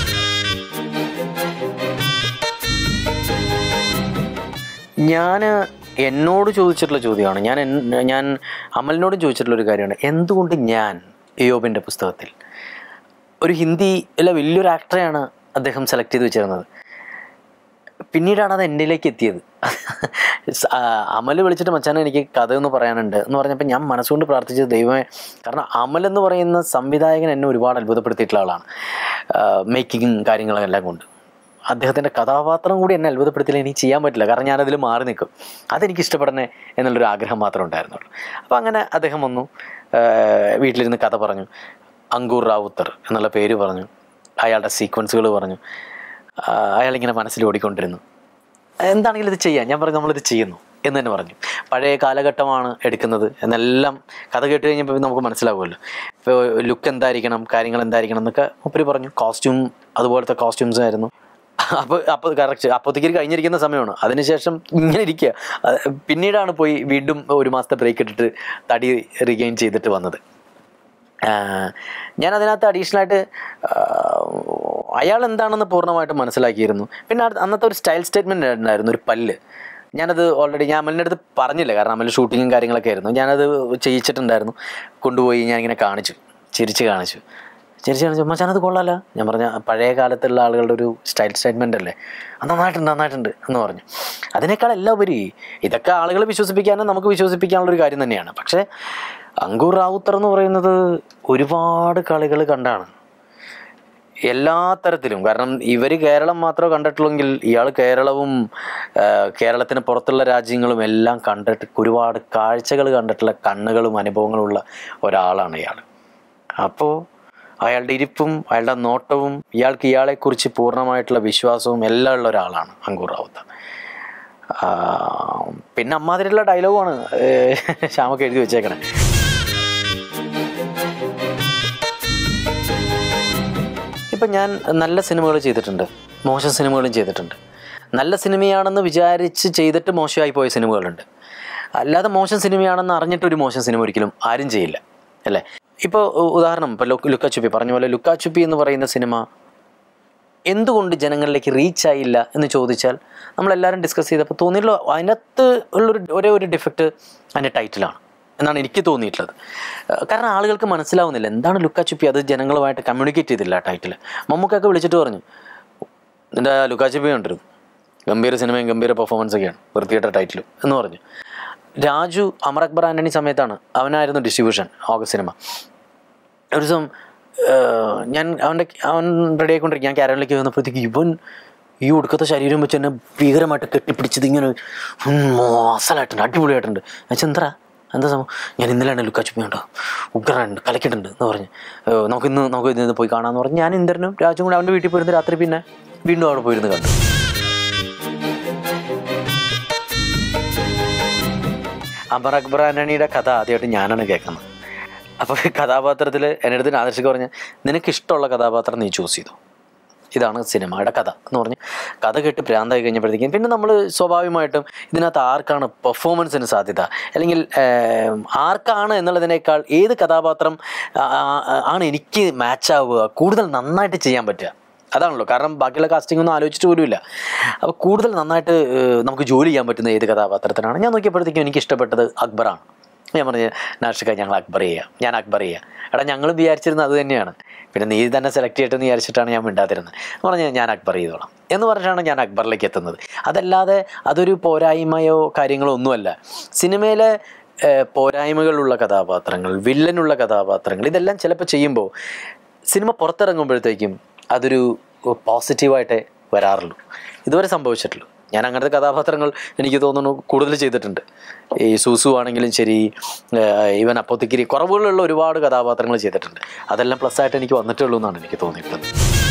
ഞാൻ എന്നോട് ചോദിച്ചിട്ടുള്ള ചോദ്യമാണ് ഞാൻ എൻ- ഞാൻ അമലിനോടും ചോദിച്ചിട്ടുള്ള ഒരു കാര്യമാണ് എന്തുകൊണ്ട് ഞാൻ യോബിൻ്റെ പുസ്തകത്തിൽ ഒരു ഹിന്ദിയിലെ വലിയൊരു ആക്ടറെയാണ് അദ്ദേഹം സെലക്ട് ചെയ്ത് വെച്ചിരുന്നത് പിന്നീടാണ് അത് എന്നിലേക്ക് എത്തിയത് സ- ആ, അമൽ വിളിച്ചിട്ട് മച്ചാനെ എനിക്ക് കഥയൊന്ന് പറയാനുണ്ട് എന്ന് പറഞ്ഞപ്പോൾ ഞാൻ മനസ്സുകൊണ്ട് പ്രാർത്ഥിച്ചത് ദൈവമേ കാരണം അമൽ എന്ന് പറയുന്ന സംവിധായകൻ എന്നെ ഒരുപാട് അത്ഭുതപ്പെടുത്തിയിട്ടുള്ള ആളാണ് മേക്കിങ്ങും കാര്യങ്ങളെല്ലാം കൊണ്ട് അദ്ദേഹത്തിൻ്റെ കഥാപാത്രം കൂടി എന്നെ അത്ഭുതപ്പെടുത്തില്ല എനിക്ക് ചെയ്യാൻ പറ്റില്ല കാരണം ഞാനതിൽ മാറി നിൽക്കും അതെനിക്ക് ഇഷ്ടപ്പെടണേ എന്നുള്ളൊരു ആഗ്രഹം മാത്രമേ ഉണ്ടായിരുന്നുള്ളൂ അപ്പോൾ അങ്ങനെ അദ്ദേഹം വന്നു ആ, വീട്ടിലിരുന്ന് കഥ പറഞ്ഞു അങ്കൂർ റാവുത്തർ എന്നുള്ള പേര് പറഞ്ഞു അയാളുടെ സീക്വൻസുകൾ പറഞ്ഞു ആ, അയാളിങ്ങനെ മനസ്സിൽ ഓടിക്കൊണ്ടിരുന്നു എന്താണെങ്കിലും ഇത് ചെയ്യാം ഞാൻ പറഞ്ഞു നമ്മളിത് ചെയ്യുന്നു എന്ന് തന്നെ പറഞ്ഞു പഴയ കാലഘട്ടമാണ് എടുക്കുന്നത് എന്നെല്ലാം കഥ കേട്ട് കഴിഞ്ഞപ്പോൾ നമുക്ക് മനസ്സിലാവുമല്ലോ ഇപ്പോൾ ലുക്ക് എന്തായിരിക്കണം കാര്യങ്ങൾ എന്തായിരിക്കണം എന്നൊക്കെ മുപ്പര് പറഞ്ഞു കോസ്റ്റ്യൂം അതുപോലത്തെ കോസ്റ്റ്യൂംസ് ആയിരുന്നു അപ്പോൾ അപ്പോൾ കറക്റ്റ് അപ്പോഴത്തേക്ക് കഴിഞ്ഞിരിക്കുന്ന സമയമാണ് അതിനുശേഷം ഇങ്ങനെ ഇരിക്കുക അത് പിന്നീടാണ് പോയി വീണ്ടും ഒരു മാസത്തെ ബ്രേക്ക് ഇട്ടിട്ട് തടി റീഗെയിൻ ചെയ്തിട്ട് വന്നത് ആഹ് ഞാൻ അതിനകത്ത് അഡീഷണൽ ആയിട്ട് ആഹ് അയാൾ എന്താണെന്ന് പൂർണ്ണമായിട്ടും മനസ്സിലാക്കിയിരുന്നു പിന്നെ അത് അന്നത്തെ ഒരു സ്റ്റൈൽ സ്റ്റേറ്റ്മെൻറ്റ് ഉണ്ടായിരുന്നു ഒരു പല്ല് ഞാനത് ഓൾറെഡി ഞാൻ അമലിൻ്റെ അടുത്ത് പറഞ്ഞില്ല കാരണം അമൽ ഷൂട്ടിങ്ങും കാര്യങ്ങളൊക്കെ ആയിരുന്നു ഞാനത് ചെയ്യിച്ചിട്ടുണ്ടായിരുന്നു കൊണ്ടുപോയി ഞാനിങ്ങനെ കാണിച്ചു ചിരിച്ച് കാണിച്ചു ചിരിച്ച് കാണിച്ചു മച്ചാൻ അത് കൊള്ളാല ഞാൻ പറഞ്ഞ പഴയ കാലത്തുള്ള ആളുകളുടെ ഒരു സ്റ്റൈൽ സ്റ്റേറ്റ്മെൻ്റ് അല്ലേ അത് നന്നായിട്ടുണ്ട് നന്നായിട്ടുണ്ട് എന്ന് പറഞ്ഞു അതിനേക്കാൾ എല്ലാം ഉപരി ഇതൊക്കെ ആളുകളെ വിശ്വസിപ്പിക്കാനും നമുക്ക് വിശ്വസിപ്പിക്കാനുള്ളൊരു കാര്യം തന്നെയാണ് പക്ഷേ അങ്കൂർ റാവുത്തർ എന്ന് പറയുന്നത് ഒരുപാട് കളികൾ കണ്ടാണ് എല്ലാ തരത്തിലും കാരണം ഇവർ കേരളം മാത്രമേ കണ്ടിട്ടുള്ളെങ്കിൽ ഇയാൾ കേരളവും ആ, കേരളത്തിന് പുറത്തുള്ള രാജ്യങ്ങളും എല്ലാം കണ്ടിട്ട് ഒരുപാട് കാഴ്ചകൾ കണ്ടിട്ടുള്ള കണ്ണുകളും അനുഭവങ്ങളും ഉള്ള ഒരാളാണ് ഇയാൾ അപ്പോൾ അയാളുടെ ഇരിപ്പും അയാളുടെ നോട്ടവും ഇയാൾക്ക് ഇയാളെക്കുറിച്ച് പൂർണ്ണമായിട്ടുള്ള വിശ്വാസവും എല്ലാം ഉള്ള ഒരാളാണ് അങ്കൂർ റാവുത്തർ ആ, പിന്നെ അമ്മാതിരിയുള്ള ഡയലോഗാണ് ശ്യാമൊക്കെ എഴുതി വെച്ചേക്കണേ ഇപ്പം ഞാൻ നല്ല സിനിമകൾ ചെയ്തിട്ടുണ്ട് മോശം സിനിമകളും ചെയ്തിട്ടുണ്ട് നല്ല സിനിമയാണെന്ന് വിചാരിച്ച് ചെയ്തിട്ട് മോശമായി പോയ സിനിമകളുണ്ട് അല്ലാതെ മോശം സിനിമയാണെന്ന് അറിഞ്ഞിട്ടൊരു മോശം സിനിമ ഒരിക്കലും ആരും ചെയ്യില്ല അല്ലേ ഇപ്പോൾ ഉദാഹരണം ഇപ്പോൾ ലുക്കാച്ചുപ്പി പറഞ്ഞ പോലെ ലുക്കാച്ചുപ്പി എന്ന് പറയുന്ന സിനിമ എന്തുകൊണ്ട് ജനങ്ങളിലേക്ക് റീച്ച് ആയില്ല എന്ന് ചോദിച്ചാൽ നമ്മളെല്ലാവരും ഡിസ്കസ് ചെയ്തപ്പോൾ തോന്നിയിട്ടുള്ള അതിനകത്ത് ഉള്ളൊരു ഒരേ ഒരു ഡിഫക്റ്റ് അതിൻ്റെ ടൈറ്റിലാണ് എന്നാണ് എനിക്ക് തോന്നിയിട്ടുള്ളത് ഏഹ് കാരണം ആളുകൾക്ക് മനസ്സിലാവുന്നില്ല എന്താണ് ലുക്കാച്ചുപ്പി അത് ജനങ്ങളുമായിട്ട് കമ്മ്യൂണിക്കേറ്റ് ചെയ്തില്ല ആ ടൈറ്റിൽ മമ്മൂക്കൊക്കെ വിളിച്ചിട്ട് പറഞ്ഞു നിൻ്റെ ലുക്കാച്ചുപ്പി കണ്ടിരുന്നു ഗംഭീര സിനിമയും ഗംഭീര പെർഫോമൻസ് ഒക്കെയാണ് വൃത്തികെട്ട ടൈറ്റിലും എന്ന് പറഞ്ഞു രാജു അമർ അക്ബർ ആൻ്റണി സമയത്താണ് അവനായിരുന്നു ഡിസ്ട്രിബ്യൂഷൻ ഓഗസ്റ്റ് സിനിമ ഒരു ദിവസം ഏഹ്, ഞാൻ അവൻ്റെ അവൻ റെഡി ആയിക്കൊണ്ടിരിക്കും ഞാൻ ക്യാരളിലേക്ക് വന്നപ്പോഴത്തേക്ക് ഇവൻ ഈ ഒടുക്കത്തെ ശരീരം വെച്ച് എന്നെ ഭീകരമായിട്ട് കെട്ടിപ്പിടിച്ചത് ഇങ്ങനെ ഉം, മോശമായിട്ടുണ്ട് അടിപൊളിയായിട്ടുണ്ട് എന്നുവെച്ചാൽ എന്താ എന്താ സംഭവം ഞാൻ ഇന്നലെയാണ് ലുക്കാച്ചുപ്പി ഉണ്ടോ ഉഗ്രനുണ്ട് കലക്കിയിട്ടുണ്ട് എന്ന് പറഞ്ഞ് ഏഹ്, നമുക്ക് ഇന്ന് നമുക്ക് ഇന്ന് പോയി കാണാമെന്ന് പറഞ്ഞ് ഞാൻ ഇന്ദ്രനും രാജും കൂടെ അവൻ്റെ വീട്ടിൽ പോയിരുന്ന് രാത്രി പിന്നെ വീണ്ടും അവിടെ പോയിരുന്ന് കണ്ടു അമർ അക്ബർ ആന്റണിയുടെ കഥ ആദ്യമായിട്ട് ഞാനാണ് കേൾക്കുന്നത് അപ്പോൾ കഥാപാത്രത്തിൽ എൻ്റെ അടുത്ത് ആദർശിക്ക് പറഞ്ഞ് നിനക്ക് ഇഷ്ടമുള്ള കഥാപാത്രം നീ ചൂസ് ചെയ്തു ഇതാണ് സിനിമയുടെ കഥ എന്ന് പറഞ്ഞ് കഥ കേട്ട് ഭ്രാന്തായി കഴിഞ്ഞപ്പോഴത്തേക്കും പിന്നെ നമ്മൾ സ്വാഭാവികമായിട്ടും ഇതിനകത്ത് ആർക്കാണ് പെർഫോമൻസിന് സാധ്യത അല്ലെങ്കിൽ ഏം, ആർക്കാണ് എന്നുള്ളതിനേക്കാൾ ഏത് കഥാപാത്രം ആ, ആ, ആണ് എനിക്ക് മാച്ച് ആവുക കൂടുതൽ നന്നായിട്ട് ചെയ്യാൻ പറ്റുക അതാണല്ലോ കാരണം ബാക്കിയുള്ള കാസ്റ്റിംഗ് ഒന്നും ആലോചിച്ചിട്ട് പോലുമില്ല അപ്പോൾ കൂടുതൽ നന്നായിട്ട് ഏഹ്, നമുക്ക് ജോലി ചെയ്യാൻ പറ്റുന്ന ഏത് കഥാപാത്രത്തിനാണ് ഞാൻ നോക്കിയപ്പോഴത്തേക്കും എനിക്ക് ഇഷ്ടപ്പെട്ടത് അക്ബറാണ് ഞാൻ പറഞ്ഞു നാഷിക ഞങ്ങൾ അക്ബർ ചെയ്യാം ഞാൻ അക്ബർ ചെയ്യാം എടാ ഞങ്ങൾ വിചാരിച്ചിരുന്നത് അത് തന്നെയാണ് പിന്നെ നീ തന്നെ സെലക്ട് ചെയ്തിട്ടെന്ന് വിചാരിച്ചിട്ടാണ് ഞാൻ മിണ്ടാതിരുന്നത് പറഞ്ഞു ഞാൻ അക്ബർ ചെയ്തോളാം എന്ന് പറഞ്ഞിട്ടാണ് ഞാൻ അക്ബറിലേക്ക് എത്തുന്നത് അതല്ലാതെ അതൊരു പോരായ്മയോ കാര്യങ്ങളോ ഒന്നുമല്ല സിനിമയിലെ ഏഹ്, പോരായ്മകളുള്ള കഥാപാത്രങ്ങൾ വില്ലനുള്ള കഥാപാത്രങ്ങൾ ഇതെല്ലാം ചിലപ്പോൾ ചെയ്യുമ്പോൾ സിനിമ പുറത്തിറങ്ങുമ്പോഴത്തേക്കും അതൊരു പോസിറ്റീവായിട്ടേ വരാറുള്ളൂ ഇതുവരെ സംഭവിച്ചിട്ടുള്ളൂ ഞാൻ അങ്ങനത്തെ കഥാപാത്രങ്ങൾ എനിക്ക് തോന്നുന്നു കൂടുതൽ ചെയ്തിട്ടുണ്ട് ഈ സൂസു ആണെങ്കിലും ശരി ഈവൻ അപ്പോത്തിക്കിരി കുറവുകളുള്ള ഒരുപാട് കഥാപാത്രങ്ങൾ ചെയ്തിട്ടുണ്ട് അതെല്ലാം പ്ലസ് ആയിട്ട് എനിക്ക് വന്നിട്ടുള്ളൂ എന്നാണ് എനിക്ക് തോന്നിയിട്ടുള്ളത്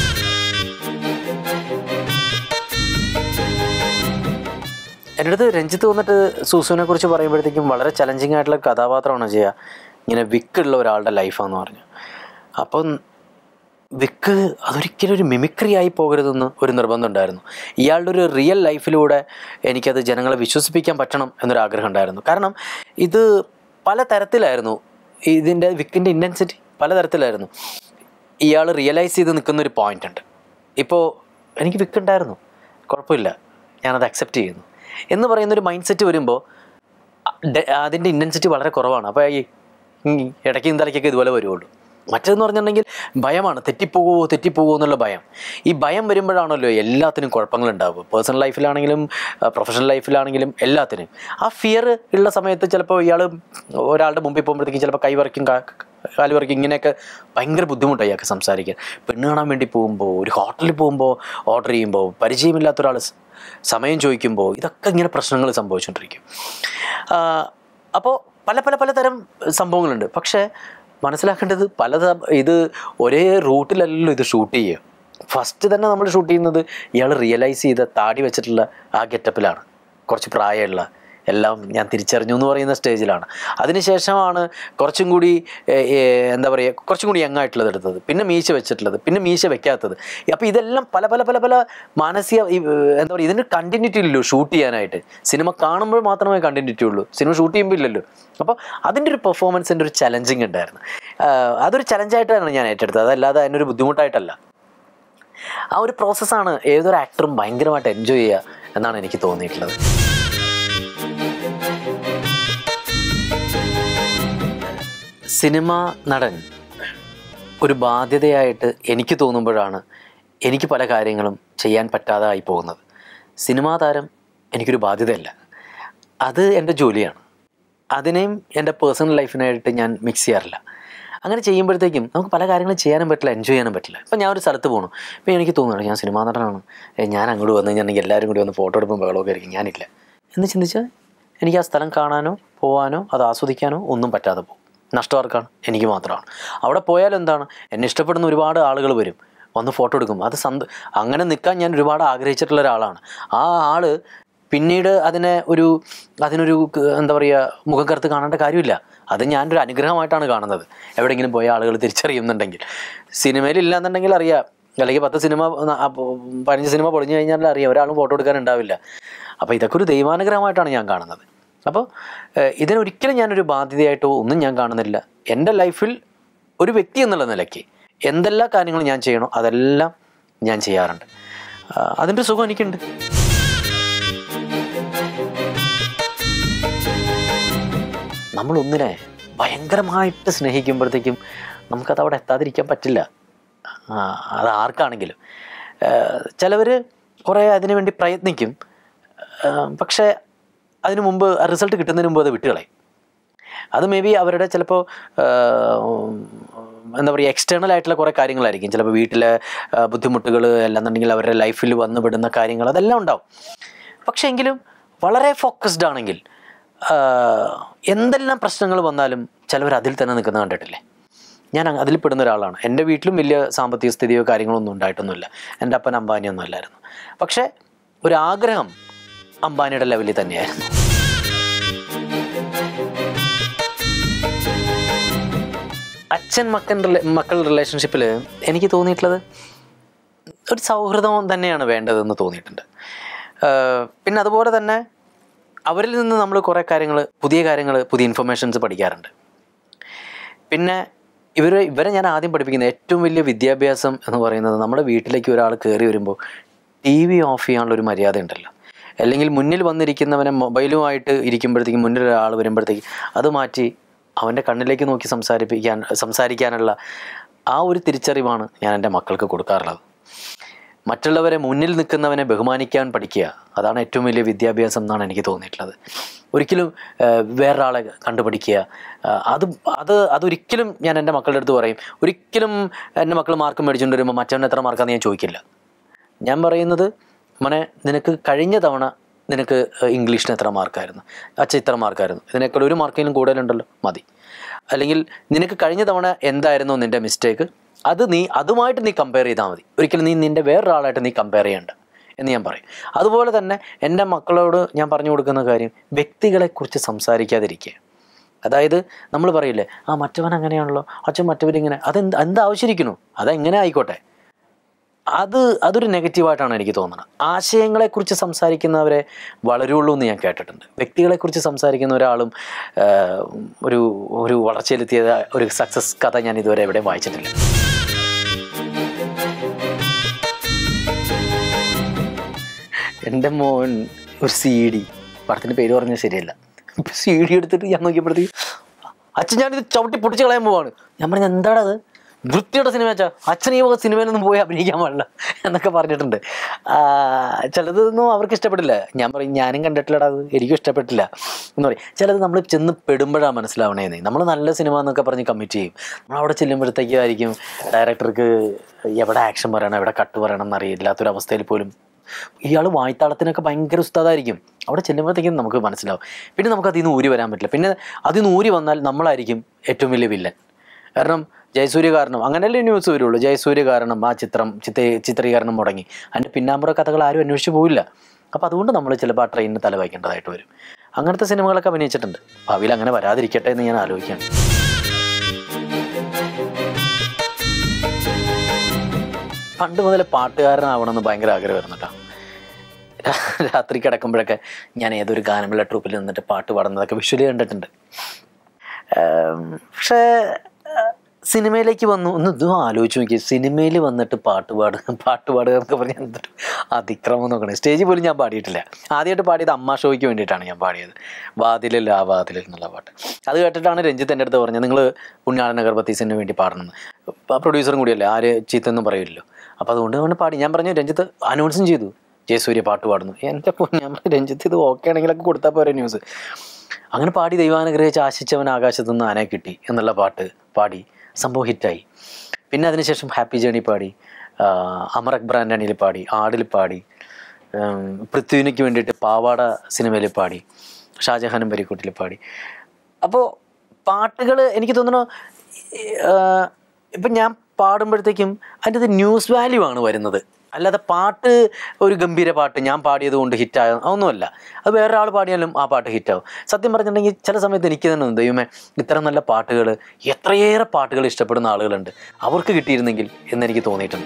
എൻ്റെ അടുത്ത് രഞ്ജിത്ത് വന്നിട്ട് സൂസുവിനെ കുറിച്ച് പറയുമ്പോഴത്തേക്കും വളരെ ചലഞ്ചിങ് ആയിട്ടുള്ള കഥാപാത്രമാണ് ചെയ്യുക ഇങ്ങനെ വിക്കുള്ള ഒരാളുടെ ലൈഫാന്ന് പറഞ്ഞു അപ്പം വിക്ക് അതൊരിക്കലും ഒരു മിമിക്രി ആയി പോകരുതെന്ന് ഒരു നിർബന്ധം ഉണ്ടായിരുന്നു ഇയാളുടെ ഒരു റിയൽ ലൈഫിലൂടെ എനിക്കത് ജനങ്ങളെ വിശ്വസിപ്പിക്കാൻ പറ്റണം എന്നൊരു ആഗ്രഹം ഉണ്ടായിരുന്നു കാരണം ഇത് പല തരത്തിലായിരുന്നു ഇതിൻ്റെ വിക്കിൻ്റെ ഇൻറ്റൻസിറ്റി പലതരത്തിലായിരുന്നു ഇയാൾ റിയലൈസ് ചെയ്ത് നിൽക്കുന്ന ഒരു പോയിന്റ് ഉണ്ട് ഇപ്പോൾ എനിക്ക് വിക്ക് ഉണ്ടായിരുന്നു കുഴപ്പമില്ല ഞാനത് അക്സെപ്റ്റ് ചെയ്യുന്നു എന്ന് പറയുന്ന ഒരു മൈൻഡ് സെറ്റ് വരുമ്പോൾ ഡെ- അതിൻ്റെ ഇൻറ്റൻസിറ്റി വളരെ കുറവാണ് അപ്പോൾ ഈ ഉം, ഇടയ്ക്കും തലയ്ക്കൊക്കെ ഇതുപോലെ വരുള്ളൂ മറ്റേതെന്ന് പറഞ്ഞിട്ടുണ്ടെങ്കിൽ ഭയമാണ് തെറ്റിപ്പോകുമോ തെറ്റിപ്പോകുമോ എന്നുള്ള ഭയം ഈ ഭയം വരുമ്പോഴാണല്ലോ എല്ലാത്തിനും കുഴപ്പങ്ങൾ ഉണ്ടാവുക പേഴ്സണൽ ലൈഫിലാണെങ്കിലും പ്രൊഫഷണൽ ലൈഫിലാണെങ്കിലും എല്ലാത്തിനും ആ ഫിയർ ഉള്ള സമയത്ത് ചിലപ്പോൾ ഇയാൾ ഒരാളുടെ മുമ്പിൽ പോകുമ്പോഴത്തേക്കും ചിലപ്പോൾ കൈ വരയ്ക്കും കാല് വരയ്ക്കും ഇങ്ങനെയൊക്കെ ഭയങ്കര ബുദ്ധിമുട്ടാണ് ഇയാൾക്ക് സംസാരിക്കാൻ പെണ്ണ് കാണാൻ വേണ്ടി പോകുമ്പോൾ ഒരു ഹോട്ടലിൽ പോകുമ്പോൾ ഓർഡർ ചെയ്യുമ്പോൾ പരിചയമില്ലാത്ത ഒരാൾ സമയം ചോദിക്കുമ്പോൾ ഇതൊക്കെ ഇങ്ങനെ പ്രശ്നങ്ങൾ സംഭവിച്ചുകൊണ്ടിരിക്കും അപ്പോൾ പല പല പല തരം സംഭവങ്ങളുണ്ട് പക്ഷേ മനസ്സിലാക്കേണ്ടത് പല ത- ഇത് ഒരേ റൂട്ടിലല്ലല്ലോ ഇത് ഷൂട്ട് ചെയ്യുക ഫസ്റ്റ് തന്നെ നമ്മൾ ഷൂട്ട് ചെയ്യുന്നത് ഇയാൾ റിയലൈസ് ചെയ്ത താടി വെച്ചിട്ടുള്ള ആ ഗെറ്റപ്പിലാണ് കുറച്ച് പ്രായമുള്ള എല്ലാം ഞാൻ തിരിച്ചറിഞ്ഞു എന്ന് പറയുന്ന സ്റ്റേജിലാണ് അതിനുശേഷമാണ് കുറച്ചും കൂടി ഏ, ഏ, എന്താ പറയുക കുറച്ചും കൂടി യങ് ആയിട്ടുള്ളത് എടുത്തത് പിന്നെ മീശ വെച്ചിട്ടുള്ളത് പിന്നെ മീശ വെക്കാത്തത് അപ്പോൾ ഇതെല്ലാം പല പല പല പല മാനസിക ഈ, ഏ, എന്താ പറയുക ഇതിന് കണ്ടിന്യൂറ്റി ഇല്ലല്ലോ ഷൂട്ട് ചെയ്യാനായിട്ട് സിനിമ കാണുമ്പോൾ മാത്രമേ കണ്ടിന്യൂറ്റി ഉള്ളൂ സിനിമ ഷൂട്ട് ചെയ്യുമ്പോൾ ഇല്ലല്ലോ അപ്പോൾ അതിൻ്റെ ഒരു പെർഫോമൻസിൻ്റെ ഒരു ചലഞ്ചിങ് ഉണ്ടായിരുന്നു ആ, അതൊരു ചലഞ്ചായിട്ടാണ് ഞാൻ ഏറ്റെടുത്തത് അതല്ലാതെ അതിനൊരു ബുദ്ധിമുട്ടായിട്ടല്ല ആ ഒരു പ്രോസസ്സാണ് ഏതൊരു ആക്ടറും ഭയങ്കരമായിട്ട് എൻജോയ് ചെയ്യുക എന്നാണ് എനിക്ക് തോന്നിയിട്ടുള്ളത് സിനിമ നടൻ ഒരു ബാധ്യതയായിട്ട് എനിക്ക് തോന്നുമ്പോഴാണ് എനിക്ക് പല കാര്യങ്ങളും ചെയ്യാൻ പറ്റാതായി പോകുന്നത് സിനിമാ താരം എനിക്കൊരു ബാധ്യതയല്ല അത് എൻ്റെ ജോലിയാണ് അതിനെയും എൻ്റെ പേഴ്സണൽ ലൈഫിനായിട്ട് ഞാൻ മിക്സ് ചെയ്യാറില്ല അങ്ങനെ ചെയ്യുമ്പോഴത്തേക്കും നമുക്ക് പല കാര്യങ്ങളും ചെയ്യാനും പറ്റില്ല എൻജോയ് ചെയ്യാനും പറ്റില്ല ഇപ്പം ഞാൻ ഒരു സ്ഥലത്ത് പോകണം ഇപ്പം എനിക്ക് തോന്നുന്നു ഞാൻ സിനിമാ നടനാണ് ഏ, ഞാൻ അങ്ങോട്ട് വന്നു കഴിഞ്ഞാൽ എല്ലാവരും കൂടി ഒന്ന് ഫോട്ടോ എടുക്കുമ്പോൾ ബഹളമൊക്കെ ആയിരിക്കും ഞാനില്ല എന്ന് ചിന്തിച്ചാൽ എനിക്ക് ആ സ്ഥലം കാണാനോ പോകാനോ അത് ആസ്വദിക്കാനോ ഒന്നും പറ്റാതെ പോകും നഷ്ടം ആർക്കാണ് എനിക്ക് മാത്രമാണ് അവിടെ പോയാൽ എന്താണ് എന്നെ ഇഷ്ടപ്പെടുന്ന ഒരുപാട് ആളുകൾ വരും വന്ന് ഫോട്ടോ എടുക്കും അത് സന്ത അങ്ങനെ നിൽക്കാൻ ഞാൻ ഒരുപാട് ആഗ്രഹിച്ചിട്ടുള്ള ഒരാളാണ് ആ ആള് പിന്നീട് അതിനെ ഒരു അതിനൊരു ക- എന്താ പറയുക മുഖം കറുത്ത് കാണേണ്ട കാര്യമില്ല അത് ഞാനൊരു അനുഗ്രഹമായിട്ടാണ് കാണുന്നത് എവിടെയെങ്കിലും പോയ ആളുകൾ തിരിച്ചറിയുന്നുണ്ടെങ്കിൽ സിനിമയിൽ ഇല്ലാന്നുണ്ടെങ്കിൽ അറിയാം അല്ലെങ്കിൽ പത്ത് സിനിമ ന- അപ്പൊ പതിനഞ്ച് സിനിമ പൊളിഞ്ഞു കഴിഞ്ഞാൽ അറിയാം ഒരാളും ഫോട്ടോ എടുക്കാൻ ഉണ്ടാവില്ല അപ്പോൾ ഇതൊക്കെ ഒരു ദൈവാനുഗ്രഹമായിട്ടാണ് ഞാൻ കാണുന്നത് അപ്പോൾ ഏഹ്, ഇതിനൊരിക്കലും ഞാനൊരു ബാധ്യതയായിട്ടോ ഒന്നും ഞാൻ കാണുന്നില്ല എൻ്റെ ലൈഫിൽ ഒരു വ്യക്തി എന്നുള്ള നിലയ്ക്ക് എന്തെല്ലാം കാര്യങ്ങൾ ഞാൻ ചെയ്യണോ അതെല്ലാം ഞാൻ ചെയ്യാറുണ്ട് ആ, അതിൻ്റെ ഒരു സുഖം എനിക്കുണ്ട് നമ്മൾ ഒന്നിനെ ഭയങ്കരമായിട്ട് സ്നേഹിക്കുമ്പോഴത്തേക്കും നമുക്കത് അവിടെ എത്താതിരിക്കാൻ പറ്റില്ല ആ, അത് ആർക്കാണെങ്കിലും ചിലവർ കുറേ അതിനു വേണ്ടി പ്രയത്നിക്കും ആ, പക്ഷേ അതിനു മുമ്പ് റിസൾട്ട് കിട്ടുന്നതിന് മുമ്പ് അത് വിട്ടുകളയും അത് മേ ബി അവരുടെ ചിലപ്പോൾ എന്താ പറയുക എക്സ്റ്റേണൽ ആയിട്ടുള്ള കുറേ കാര്യങ്ങളായിരിക്കും ചിലപ്പോൾ വീട്ടിലെ ബുദ്ധിമുട്ടുകൾ അല്ലാന്നുണ്ടെങ്കിൽ അവരുടെ ലൈഫിൽ വന്നു പെടുന്ന കാര്യങ്ങൾ അതെല്ലാം ഉണ്ടാവും പക്ഷേ എങ്കിലും വളരെ ഫോക്കസ്ഡ് ആണെങ്കിൽ ആ, എന്തെല്ലാം പ്രശ്നങ്ങൾ വന്നാലും ചിലവർ അതിൽ തന്നെ നിൽക്കുന്ന കണ്ടിട്ടില്ലേ ഞാൻ അങ്ങ് അതിൽ പെടുന്ന ഒരാളാണ് എൻ്റെ വീട്ടിലും വലിയ സാമ്പത്തിക സ്ഥിതിയോ കാര്യങ്ങളോ ഒന്നും ഉണ്ടായിട്ടൊന്നുമില്ല എൻ്റെ അപ്പൻ അംബാനിയൊന്നും അല്ലായിരുന്നു പക്ഷേ ഒരു ആഗ്രഹം അംബാനിയുടെ ലെവലിൽ തന്നെയായിരുന്നു അച്ഛൻ മക്കൻ റിലേ- മക്കൾ റിലേഷൻഷിപ്പിൽ എനിക്ക് തോന്നിയിട്ടുള്ളത് ഒരു സൗഹൃദം തന്നെയാണ് വേണ്ടതെന്ന് തോന്നിയിട്ടുണ്ട് ആഹ് പിന്നെ അതുപോലെ തന്നെ അവരിൽ നിന്ന് നമ്മൾ കുറേ കാര്യങ്ങൾ പുതിയ കാര്യങ്ങൾ പുതിയ ഇൻഫർമേഷൻസ് പഠിക്കാറുണ്ട് പിന്നെ ഇവരെ ഇവരെ ഞാൻ ആദ്യം പഠിപ്പിക്കുന്ന ഏറ്റവും വലിയ വിദ്യാഭ്യാസം എന്ന് പറയുന്നത് നമ്മുടെ വീട്ടിലേക്ക് ഒരാൾ കയറി വരുമ്പോൾ ടി വി ഓഫ് ചെയ്യാനുള്ള ഒരു മര്യാദ ഉണ്ടല്ലോ അല്ലെങ്കിൽ മുന്നിൽ വന്നിരിക്കുന്നവനെ മൊബൈലുമായിട്ട് ഇരിക്കുമ്പോഴത്തേക്കും മുന്നിൽ ഒരാൾ വരുമ്പോഴത്തേക്ക് അത് മാറ്റി അവൻ്റെ കണ്ണിലേക്ക് നോക്കി സംസാരിപ്പിക്കാൻ സംസാരിക്കാനുള്ള ആ ഒരു തിരിച്ചറിവാണ് ഞാൻ എൻ്റെ മക്കൾക്ക് കൊടുക്കാറുള്ളത് മറ്റുള്ളവരെ മുന്നിൽ നിൽക്കുന്നവനെ ബഹുമാനിക്കാൻ പഠിക്കുക അതാണ് ഏറ്റവും വലിയ വിദ്യാഭ്യാസം എന്നാണ് എനിക്ക് തോന്നിയിട്ടുള്ളത് ഒരിക്കലും ആ, വേറൊരാളെ കണ്ടുപിടിക്കുക ആ, അത് അത് അതൊരിക്കലും ഞാൻ എൻ്റെ മക്കളുടെ അടുത്ത് പറയും ഒരിക്കലും എൻ്റെ മക്കൾ മാർക്ക് മേടിച്ചുകൊണ്ട് വരുമ്പോൾ മറ്റവൻ എത്ര മാർക്കാന്ന് ഞാൻ ചോദിക്കില്ല ഞാൻ പറയുന്നത് മോനെ നിനക്ക് കഴിഞ്ഞ തവണ നിനക്ക് ഇംഗ്ലീഷിന് എത്ര മാർക്കായിരുന്നു അച്ഛ ഇത്ര മാർക്കായിരുന്നു ഇതിനേക്കാൾ ഒരു മാർക്കെങ്കിലും കൂടുതലുണ്ടല്ലോ മതി അല്ലെങ്കിൽ നിനക്ക് കഴിഞ്ഞ തവണ എന്തായിരുന്നു നിൻ്റെ മിസ്റ്റേക്ക് അത് നീ അതുമായിട്ട് നീ കമ്പയർ ചെയ്താൽ മതി ഒരിക്കലും നീ നിൻ്റെ വേറൊരാളായിട്ട് നീ കമ്പയർ ചെയ്യണ്ട എന്ന് ഞാൻ പറയും അതുപോലെ തന്നെ എൻ്റെ മക്കളോട് ഞാൻ പറഞ്ഞു കൊടുക്കുന്ന കാര്യം വ്യക്തികളെക്കുറിച്ച് സംസാരിക്കാതിരിക്കുക അതായത് നമ്മൾ പറയില്ലേ ആ മറ്റവൻ അങ്ങനെയാണല്ലോ അച്ഛൻ മറ്റവരിങ്ങനെ അതെന്ത് എന്താവശ്യമിരിക്കണു അതെങ്ങനെ ആയിക്കോട്ടെ അത് അതൊരു നെഗറ്റീവായിട്ടാണ് എനിക്ക് തോന്നുന്നത് ആശയങ്ങളെക്കുറിച്ച് സംസാരിക്കുന്നവരെ വളരുള്ളൂ എന്ന് ഞാൻ കേട്ടിട്ടുണ്ട് വ്യക്തികളെക്കുറിച്ച് സംസാരിക്കുന്ന ഒരാളും ആ, ഒരു ഒരു വളർച്ചയിലെത്തിയ ഒരു സക്സസ് കഥ ഞാൻ ഇതുവരെ എവിടെയും വായിച്ചിട്ടില്ല എൻ്റെ മോൻ ഒരു സി ഡി പടത്തിൻ്റെ പേര് പറഞ്ഞാൽ ശരിയല്ല സി ഡി എടുത്തിട്ട് ഞാൻ നോക്കിയപ്പോഴത്തേക്ക് അച്ഛൻ ഞാനിത് ചവിട്ടി പൊട്ടിച്ച് കളയാൻ പോവാണ് ഞാൻ പറഞ്ഞ എന്താണത് വൃത്തിയുടെ സിനിമ വെച്ചാൽ അച്ഛൻ ഈ വക സിനിമയിലൊന്നും പോയി അഭിനയിക്കാൻ പാടില്ല എന്നൊക്കെ പറഞ്ഞിട്ടുണ്ട് ആ, ചിലതൊന്നും അവർക്ക് ഇഷ്ടപ്പെട്ടില്ല ഞാൻ പറയും ഞാനും കണ്ടിട്ടില്ലടാ അത് എനിക്കും ഇഷ്ടപ്പെട്ടില്ല എന്ന് പറയും ചിലത് നമ്മൾ ചെന്ന് പെടുമ്പോഴാണ് മനസ്സിലാവണേന്ന് നമ്മൾ നല്ല സിനിമ എന്നൊക്കെ പറഞ്ഞ് കമ്മിറ്റ് ചെയ്യും നമ്മൾ അവിടെ ചെല്ലുമ്പോഴത്തേക്കായിരിക്കും ഡയറക്ടർക്ക് എവിടെ ആക്ഷൻ പറയണം എവിടെ കട്ട് പറയണം എന്നറിയില്ലാത്തൊരവസ്ഥയിൽ പോലും ഇയാൾ വായ്ത്താളത്തിനൊക്കെ ഭയങ്കര ഉസ്താദായിരിക്കും അവിടെ ചെല്ലുമ്പോഴത്തേക്കും നമുക്ക് മനസ്സിലാവും പിന്നെ നമുക്ക് അതിൽ നിന്ന് ഊരി വരാൻ പറ്റില്ല പിന്നെ അതിൽ നിന്ന് ഊരി വന്നാൽ നമ്മളായിരിക്കും ഏറ്റവും വലിയ വില്ലൻ കാരണം ജയസൂര്യ കാരണം അങ്ങനെയല്ലേ ന്യൂസ് വരുള്ളൂ ജയസൂര്യ കാരണം ആ ചിത്രം ചിത്ര ചിത്രീകരണം മുടങ്ങി അതിൻ്റെ പിന്നാമ്പുറ കഥകൾ ആരും അന്വേഷിച്ച് പോവില്ല അപ്പോൾ അതുകൊണ്ട് നമ്മൾ ചിലപ്പോൾ ആ ട്രെയിനിന് തലവയ്ക്കേണ്ടതായിട്ട് വരും അങ്ങനത്തെ സിനിമകളൊക്കെ അഭിനയിച്ചിട്ടുണ്ട് ഭാവിയിൽ അങ്ങനെ വരാതിരിക്കട്ടെ എന്ന് ഞാൻ ആലോചിക്കുകയാണ് പണ്ട് മുതലേ പാട്ടുകാരനാവണമെന്ന് ഭയങ്കര ആഗ്രഹമായിരുന്നു കേട്ടോ രാത്രി കിടക്കുമ്പോഴൊക്കെ ഞാൻ ഏതൊരു ഗാനമുള്ള ട്രൂപ്പിൽ നിന്നിട്ട് പാട്ട് പാടുന്നതൊക്കെ വിഷ്വലി കണ്ടിട്ടുണ്ട് ഏം, പക്ഷേ ആ, സിനിമയിലേക്ക് വന്നു ഒന്ന് ഇതും ആലോചിച്ച് നോക്കി സിനിമയിൽ വന്നിട്ട് പാട്ട് പാടുക പാട്ട് പാടുക എന്നൊക്കെ പറഞ്ഞാൽ എന്തൊരു അതിക്രമം നോക്കണേ സ്റ്റേജിൽ പോലും ഞാൻ പാടിയിട്ടില്ല ആദ്യമായിട്ട് പാടിയത് അമ്മ ഷോയ്ക്ക് വേണ്ടിയിട്ടാണ് ഞാൻ പാടിയത് വാതിലിൽ ആ വാതിലിൽ എന്നുള്ള പാട്ട് അത് കേട്ടിട്ടാണ് രഞ്ജിത്ത് എൻ്റെ അടുത്ത് പറഞ്ഞത് നിങ്ങൾ പുണ്യാളന ഗർഭത്തീസിന് വേണ്ടി പാടണമെന്ന് പ്രൊഡ്യൂസറും കൂടിയല്ലേ ആര് ചീത്തൊന്നും പറയില്ലല്ലോ അപ്പോൾ അതുകൊണ്ട് അവന് പാടി ഞാൻ പറഞ്ഞു രഞ്ജിത്ത് അനൗൺസും ചെയ്തു ജയസൂര്യ പാട്ട് പാടുന്നു എൻ്റെ പൊന്നു, ഞാൻ പറഞ്ഞു, രഞ്ജിത്ത് ഇത് ഓക്കെ ആണെങ്കിലൊക്കെ കൊടുത്താൽ പോരെ ന്യൂസ് അങ്ങനെ പാടി ദൈവാനുഗ്രഹിച്ച് ആശിച്ചവൻ ആകാശത്തു നിന്ന് ആനെ കിട്ടി എന്നുള്ള പാട്ട് പാടി സംഭവം ഹിറ്റായി പിന്നെ അതിനുശേഷം ഹാപ്പി ജേണി പാടി ആ, അമർ അക്ബർ ആൻ്റണിയിൽ പാടി ആടിൽ പാടി ഉം, പൃഥ്വിനിക്ക് വേണ്ടിയിട്ട് പാവാട സിനിമയിൽ പാടി ഷാജഹാനും പരിക്കൂട്ടിൽ പാടി അപ്പോൾ പാട്ടുകൾ എനിക്ക് തോന്നുന്നു ഇപ്പം ഞാൻ പാടുമ്പോഴത്തേക്കും അതിൻ്റെ അത് ന്യൂസ് വാല്യൂ ആണ് വരുന്നത് അല്ലാതെ പാട്ട് ഒരു ഗംഭീര പാട്ട് ഞാൻ പാടിയത് കൊണ്ട് ഹിറ്റായ അതൊന്നുമല്ല അത് വേറൊരാൾ പാടിയാലും ആ പാട്ട് ഹിറ്റാവും സത്യം പറഞ്ഞിട്ടുണ്ടെങ്കിൽ ചില സമയത്ത് എനിക്ക് തന്നെ തോന്നും, ദൈവമേ ഇത്ര നല്ല പാട്ടുകൾ എത്രയേറെ പാട്ടുകൾ ഇഷ്ടപ്പെടുന്ന ആളുകളുണ്ട് അവർക്ക് കിട്ടിയിരുന്നെങ്കിൽ എന്നെനിക്ക് തോന്നിയിട്ടുണ്ട്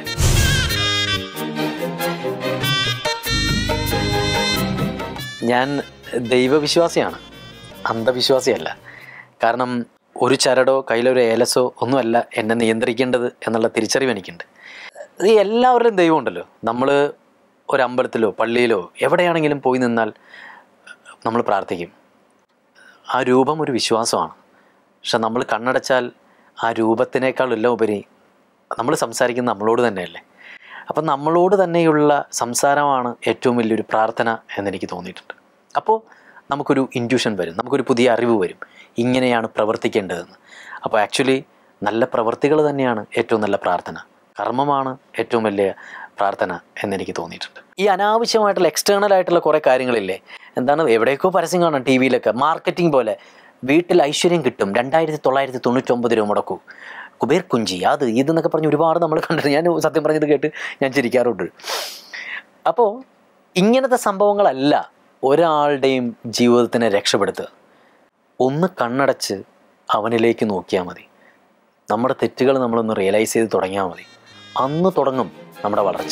ഞാൻ ദൈവവിശ്വാസിയാണ് അന്ധവിശ്വാസിയല്ല കാരണം ഒരു ചരടോ കയ്യിലൊരു ഏലസോ ഒന്നുമല്ല എന്നെ നിയന്ത്രിക്കേണ്ടത് എന്നുള്ള തിരിച്ചറിവ് എനിക്കുണ്ട് ഈ എല്ലാവരുടെയും ദൈവമുണ്ടല്ലോ നമ്മൾ ഒരു അമ്പലത്തിലോ പള്ളിയിലോ എവിടെയാണെങ്കിലും പോയി നിന്നാൽ നമ്മൾ പ്രാർത്ഥിക്കും ആ രൂപം ഒരു വിശ്വാസമാണ് പക്ഷെ നമ്മൾ കണ്ണടച്ചാൽ ആ രൂപത്തിനേക്കാൾ എല്ലാം ഉപരി നമ്മൾ സംസാരിക്കുന്നത് നമ്മളോട് തന്നെയല്ലേ അപ്പം നമ്മളോട് തന്നെയുള്ള സംസാരമാണ് ഏറ്റവും വലിയൊരു പ്രാർത്ഥന എന്നെനിക്ക് തോന്നിയിട്ടുണ്ട് അപ്പോൾ നമുക്കൊരു ഇൻറ്റ്യൂഷൻ വരും നമുക്കൊരു പുതിയ അറിവ് വരും ഇങ്ങനെയാണ് പ്രവർത്തിക്കേണ്ടതെന്ന് അപ്പോൾ ആക്ച്വലി നല്ല പ്രവൃത്തികൾ തന്നെയാണ് ഏറ്റവും നല്ല പ്രാർത്ഥന കർമ്മമാണ് ഏറ്റവും വലിയ പ്രാർത്ഥന എന്നെനിക്ക് തോന്നിയിട്ടുണ്ട് ഈ അനാവശ്യമായിട്ടുള്ള എക്സ്റ്റേണൽ ആയിട്ടുള്ള കുറേ കാര്യങ്ങളില്ലേ എന്താണ് എവിടെയൊക്കെ പരസ്യം കാണാം ടി വിയിലൊക്കെ മാർക്കറ്റിംഗ് പോലെ വീട്ടിൽ ഐശ്വര്യം കിട്ടും രണ്ടായിരത്തി തൊള്ളായിരത്തി തൊണ്ണൂറ്റൊമ്പത് രൂപ മുടക്കൂ കുബേർ കുഞ്ചി അത് ഇതെന്നൊക്കെ പറഞ്ഞ് ഒരുപാട് നമ്മൾ കണ്ടിട്ട് ഞാൻ സത്യം പറഞ്ഞത് കേട്ട് ഞാൻ ചിരിക്കാറുണ്ട് അപ്പോൾ ഇങ്ങനത്തെ സംഭവങ്ങളല്ല ഒരാളുടെയും ജീവിതത്തിനെ രക്ഷപ്പെടുത്തുക ഒന്ന് കണ്ണടച്ച് അവനിലേക്ക് നോക്കിയാൽ മതി നമ്മുടെ തെറ്റുകൾ നമ്മളൊന്ന് റിയലൈസ് ചെയ്ത് തുടങ്ങിയാൽ മതി അന്ന് തുടങ്ങും നമ്മുടെ വളർച്ച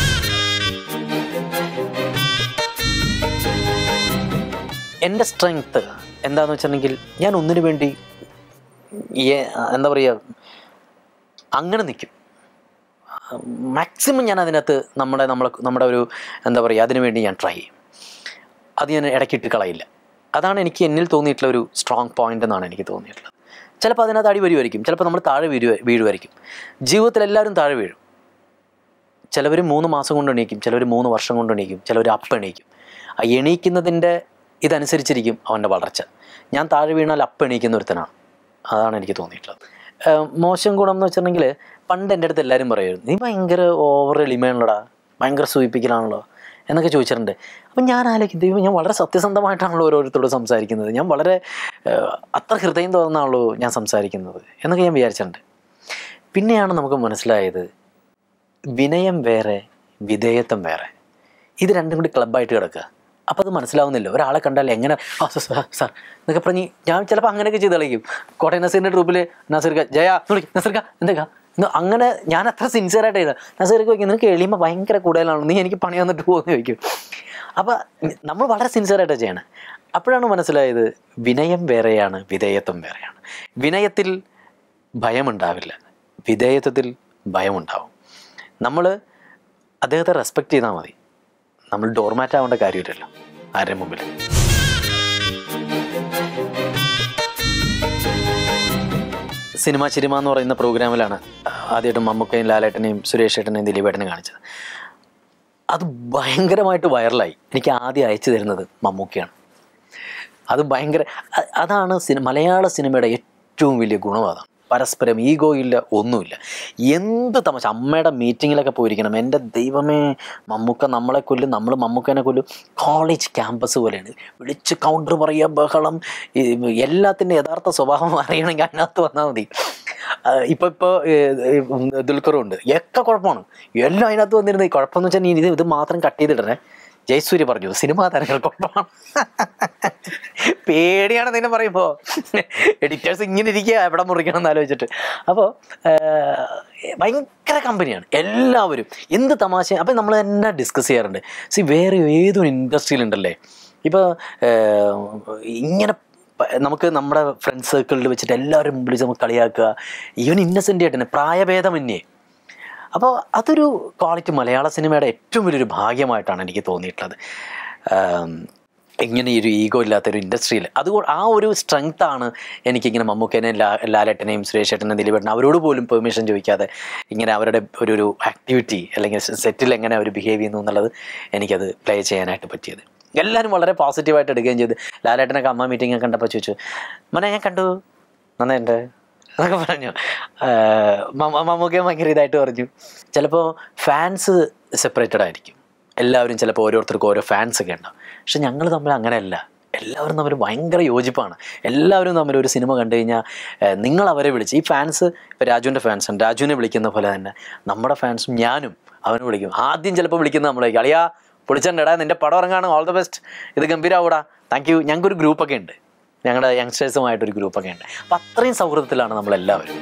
എൻ്റെ സ്ട്രെങ്ത്ത് എന്താണെന്ന് വെച്ചിട്ടുണ്ടെങ്കിൽ ഞാൻ ഒന്നിനു വേണ്ടി ഏ- എന്താ പറയുക അങ്ങനെ നിൽക്കും മാക്സിമം ഞാൻ അതിനകത്ത് നമ്മുടെ നമ്മളെ നമ്മുടെ ഒരു എന്താ പറയുക അതിനു വേണ്ടി ഞാൻ ട്രൈ ചെയ്യും അത് ഞാൻ ഇടയ്ക്കിട്ട് കളയില്ല അതാണ് എനിക്ക് എന്നിൽ തോന്നിയിട്ടുള്ള ഒരു സ്ട്രോങ് പോയിന്റ് എന്നാണ് എനിക്ക് തോന്നിയിട്ടുള്ളത് ചിലപ്പോൾ അതിനകത്ത് അടി വരുമായിരിക്കും ചിലപ്പോൾ നമ്മൾ താഴെ വീഴു വീഴുമായിരിക്കും ജീവിതത്തിൽ എല്ലാവരും താഴെ വീഴും ചിലവർ മൂന്ന് മാസം കൊണ്ട് എണീക്കും ചിലവർ മൂന്ന് വർഷം കൊണ്ട് എണീക്കും ചിലവർ അപ്പം എണീക്കും ആ എണീക്കുന്നതിൻ്റെ ഇതനുസരിച്ചിരിക്കും അവൻ്റെ വളർച്ച ഞാൻ താഴെ വീണാൽ അപ്പം എണീക്കുന്ന ഒരുത്തനാണ് അതാണ് എനിക്ക് തോന്നിയിട്ടുള്ളത് ഏഹ് മോശം ഗുണം എന്ന് വെച്ചിട്ടുണ്ടെങ്കിൽ പണ്ട് എൻ്റെ അടുത്ത് എല്ലാവരും പറയുമായിരുന്നു നീ ഭയങ്കര ഓവർ എളിമയാണല്ലോടാ ഭയങ്കര സൂചിപ്പിക്കലാണല്ലോ എന്നൊക്കെ ചോദിച്ചിട്ടുണ്ട് അപ്പം ഞാൻ ആലോചിക്കും ദൈവം ഞാൻ വളരെ സത്യസന്ധമായിട്ടാണല്ലോ ഓരോരുത്തരോട് സംസാരിക്കുന്നത് ഞാൻ വളരെ ഏഹ്, അത്ര ഹൃദയം തോന്നുന്നാണല്ലോ ഞാൻ സംസാരിക്കുന്നത് എന്നൊക്കെ ഞാൻ വിചാരിച്ചിട്ടുണ്ട് പിന്നെയാണ് നമുക്ക് മനസ്സിലായത് വിനയം വേറെ വിധേയത്വം വേറെ ഇത് രണ്ടും കൂടി ക്ലബ്ബായിട്ട് കിടക്കുക അപ്പോൾ അത് മനസ്സിലാവുന്നില്ല ഒരാളെ കണ്ടാൽ എങ്ങനെ ആ സാർ സാർ സാർ എന്നൊക്കെ പറഞ്ഞ് ഞാൻ ചിലപ്പോൾ അങ്ങനെയൊക്കെ ചെയ്ത് കളിക്കും കോട്ടയം നസീറിൻ്റെ ഗ്രൂപ്പിൽ നസീർക്ക ജയ വിളിക്കും നസീർക്ക എന്തൊക്കെ ഇന്ന് അങ്ങനെ ഞാൻ അത്ര സിൻസിയറായിട്ട് ചെയ്ത നസീർക്ക് ചോദിക്കും നിനക്ക് എളിമ ഭയങ്കര കൂടുതലാണ് നീ എനിക്ക് പണി തന്നിട്ട് പോകുമെന്ന് ചോദിക്കും അപ്പോൾ നമ്മൾ വളരെ സിൻസിയറായിട്ടാണ് ചെയ്യണം അപ്പോഴാണ് മനസ്സിലായത് വിനയം വേറെയാണ് വിധേയത്വം വേറെയാണ് വിനയത്തിൽ ഭയമുണ്ടാവില്ല വിധേയത്വത്തിൽ ഭയമുണ്ടാവും നമ്മൾ അദ്ദേഹത്തെ റെസ്പെക്റ്റ് ചെയ്താൽ മതി നമ്മൾ ഡോർമാറ്റ് ആവേണ്ട കാര്യമില്ലല്ലോ ആരുടെ മുമ്പിൽ സിനിമ ചിരിമ എന്ന് പറയുന്ന പ്രോഗ്രാമിലാണ് ആദ്യമായിട്ട് മമ്മൂക്കയും ലാലേട്ടനെയും സുരേഷ് ഏട്ടനെയും ദിലീപേട്ടനെയും കാണിച്ചത് അത് ഭയങ്കരമായിട്ട് വൈറലായി എനിക്ക് ആദ്യം അയച്ചു തരുന്നത് മമ്മൂക്കയാണ് അത് ഭയങ്കര അ- അതാണ് സിനിമ മലയാള സിനിമയുടെ ഏറ്റവും വലിയ ഗുണം അതാണ് പരസ്പരം ഈഗോ ഇല്ല ഒന്നുമില്ല എന്ത് തമാശ അമ്മയുടെ മീറ്റിങ്ങിലൊക്കെ പോയിരിക്കണം എൻ്റെ ദൈവമേ മമ്മൂക്ക നമ്മളെ കൊല്ലും നമ്മൾ മമ്മൂക്കനെ കൊല്ലും കോളേജ് ക്യാമ്പസ് പോലെയാണ് വിളിച്ച് കൗണ്ടർ പറയുക ബഹളം ഈ എല്ലാത്തിൻ്റെ യഥാർത്ഥ സ്വഭാവം അറിയണമെങ്കിൽ അതിനകത്ത് വന്നാൽ മതി ഇപ്പോൾ ഇപ്പോൾ ദുൽഖറും ഉണ്ട് ഒക്കെ കുഴപ്പമാണ് എല്ലാം അതിനകത്ത് വന്നിരുന്നത് ഈ കുഴപ്പമെന്ന് വെച്ചാൽ നീ ഇത് ഇത് മാത്രം കട്ട് ചെയ്തിടണേ ജയസൂര്യ പറഞ്ഞു സിനിമാ താരങ്ങൾ കുഴപ്പമാണ് പേടിയാണ് നിന്നെ പറയുമ്പോൾ എഡിറ്റേഴ്സ് ഇങ്ങനെ ഇരിക്കുക എവിടെ മുറിക്കണം എന്ന് ആലോചിച്ചിട്ട് അപ്പോൾ ഭയങ്കര കമ്പനിയാണ് എല്ലാവരും എന്ത് തമാശ അപ്പം നമ്മൾ തന്നെ ഡിസ്കസ് ചെയ്യാറുണ്ട് സി വേറെ ഏതൊരു ഇൻഡസ്ട്രിയിലുണ്ടല്ലേ ഇപ്പോൾ ഇങ്ങനെ പ- നമുക്ക് നമ്മുടെ ഫ്രണ്ട് സർക്കിളിൽ വെച്ചിട്ട് എല്ലാവരും വിളിച്ച് നമുക്ക് കളിയാക്കുക ഈവൻ ഇന്നസെൻ്റ് ആയിട്ട് തന്നെ പ്രായഭേദമന്യേ അപ്പോൾ അതൊരു ക്വാളിറ്റി മലയാള സിനിമയുടെ ഏറ്റവും വലിയൊരു ഭാഗ്യമായിട്ടാണ് എനിക്ക് തോന്നിയിട്ടുള്ളത് ആം, ഇങ്ങനെ ഒരു ഈഗോ ഇല്ലാത്തൊരു ഇൻഡസ്ട്രിയിൽ അതുകൊണ്ട് ആ ഒരു സ്ട്രെങ്ത് ആണ് എനിക്കിങ്ങനെ മമ്മൂക്കേനെയും ലാ ലാലേട്ടനെയും സുരേഷ് ഏട്ടനെയും ദിലീപേട്ടനും അവരോട് പോലും പെർമിഷൻ ചോദിക്കാതെ ഇങ്ങനെ അവരുടെ ഒരു ഒരു ആക്ടിവിറ്റി അല്ലെങ്കിൽ സെറ്റിൽ എങ്ങനെ അവർ ബിഹേവ് ചെയ്യുന്നു എന്നുള്ളത് എനിക്കത് പ്ലേ ചെയ്യാനായിട്ട് പറ്റിയത് എല്ലാവരും വളരെ പോസിറ്റീവായിട്ട് എടുക്കുകയും ചെയ്ത് ലാലേട്ടനൊക്കെ അമ്മ മീറ്റിംഗ് ഒക്കെ കണ്ടപ്പോൾ ചോദിച്ചു മോനെ ഞാൻ കണ്ടു നന്നായിട്ടുണ്ട് എന്നൊക്കെ പറഞ്ഞു ആഹ് മമ്മ മമ്മൂക്കയും ഭയങ്കര ഇതായിട്ട് പറഞ്ഞു ചിലപ്പോൾ ഫാൻസ് സെപ്പറേറ്റഡ് ആയിരിക്കും എല്ലാവരും ചിലപ്പോൾ ഓരോരുത്തർക്കും ഓരോ ഫാൻസ് ഒക്കെ ഉണ്ടാവും പക്ഷെ ഞങ്ങൾ തമ്മിൽ അങ്ങനെയല്ല എല്ലാവരും തമ്മിൽ ഭയങ്കര യോജിപ്പാണ് എല്ലാവരും തമ്മിൽ ഒരു സിനിമ കണ്ടു കഴിഞ്ഞാൽ ഏഹ് നിങ്ങൾ അവരെ വിളിച്ച് ഈ ഫാൻസ് ഇപ്പോൾ രാജുവിൻ്റെ ഫാൻസ് രാജുവിനെ വിളിക്കുന്ന പോലെ തന്നെ നമ്മുടെ ഫാൻസും ഞാനും അവനെ വിളിക്കും ആദ്യം ചിലപ്പോൾ വിളിക്കുന്നത് നമ്മളേക്ക് അളിയാ പൊളിച്ചിട്ടുണ്ടെടാ നിൻ്റെ പടം ഇറങ്ങാണ് ഓൾ ദ ബെസ്റ്റ് ഇത് ഗംഭീരാവൂടാ താങ്ക് യു ഞങ്ങൾക്കൊരു ഗ്രൂപ്പൊക്കെ ഉണ്ട് ഞങ്ങളുടെ യങ്സ്റ്റേഴ്സുമായിട്ടൊരു ഗ്രൂപ്പൊക്കെ ഉണ്ട് അപ്പം അത്രയും സൗഹൃദത്തിലാണ് നമ്മളെല്ലാവരും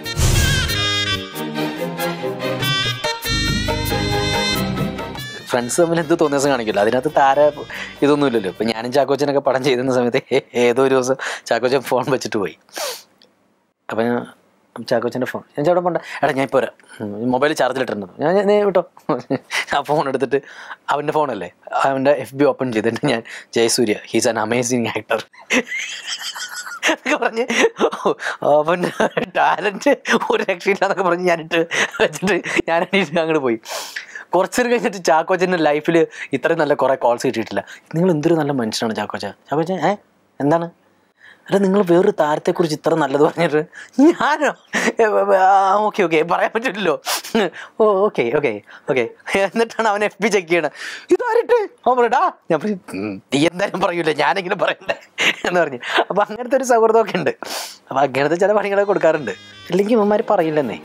ഫ്രണ്ട്സ് തമ്മിൽ എന്ത് തോന്നിയ ദിവസം കാണിക്കില്ല അതിനകത്ത് താര ഇതൊന്നുമില്ലല്ലോ ഇപ്പം ഞാനും ചാക്കോച്ചനൊക്കെ പടം ചെയ്തിരുന്ന സമയത്ത് ഏതോ ഒരു ദിവസം ചാക്കോച്ചൻ ഫോൺ വെച്ചിട്ട് പോയി അപ്പം ഞാൻ ചാക്കോച്ചൻ്റെ ഫോൺ ഞാൻ ചേട്ടാ പോണ്ട എടാ ഞാൻ ഇപ്പോൾ വരാം മൊബൈൽ ചാർജിലിട്ടുണ്ട് ഞാൻ ഞാൻ- നീ വിട്ടോ ആ ഫോൺ എടുത്തിട്ട് അവൻ്റെ ഫോണല്ലേ അവൻ്റെ എഫ് ബി ഓപ്പൺ ചെയ്തിട്ട് ഞാൻ Jayasurya he's an amazing actor എന്നൊക്കെ പറഞ്ഞ് അവൻ്റെ ടാലൻറ്റ് ഒരു രക്ഷയില്ല എന്നൊക്കെ പറഞ്ഞ് ഞാനിട്ട് വെച്ചിട്ട് ഞാൻ എണീറ്റ് അങ്ങോട്ട് പോയി കുറച്ച് നേരം കഴിഞ്ഞിട്ട് ചാക്കോച്ചൻ്റെ ലൈഫിൽ ഇത്രയും നല്ല കുറേ കോൾസ് കിട്ടിയിട്ടില്ല നിങ്ങൾ എന്തൊരു നല്ല മനുഷ്യനാണ് ചാക്കോച്ച ചാക്കോച്ച ഏ എന്താണ് അല്ല നിങ്ങൾ വേറൊരു താരത്തെക്കുറിച്ച് ഇത്ര നല്ലത് പറഞ്ഞിട്ട് ഞാനോ ഓക്കെ ഓക്കെ പറയാൻ പറ്റില്ലല്ലോ ഓ ഓക്കെ ഓക്കെ ഓക്കെ എന്നിട്ടാണ് അവൻ എഫ് ബി ചെക്ക് ചെയ്യണത് ഇതാരിട്ട് അവൻ പറയടാ ഞാൻ പറയും "ഉം, നീ എന്തായാലും പറയൂല ഞാനെങ്കിലും പറയണ്ടേ എന്ന് പറഞ്ഞു അപ്പം അങ്ങനത്തെ ഒരു സൗഹൃദമൊക്കെ ഉണ്ട് അപ്പം അങ്ങനത്തെ ചില പണികളൊക്കെ കൊടുക്കാറുണ്ട് ഇല്ലെങ്കിൽ ഇവന്മാർ പറയില്ലെന്നേ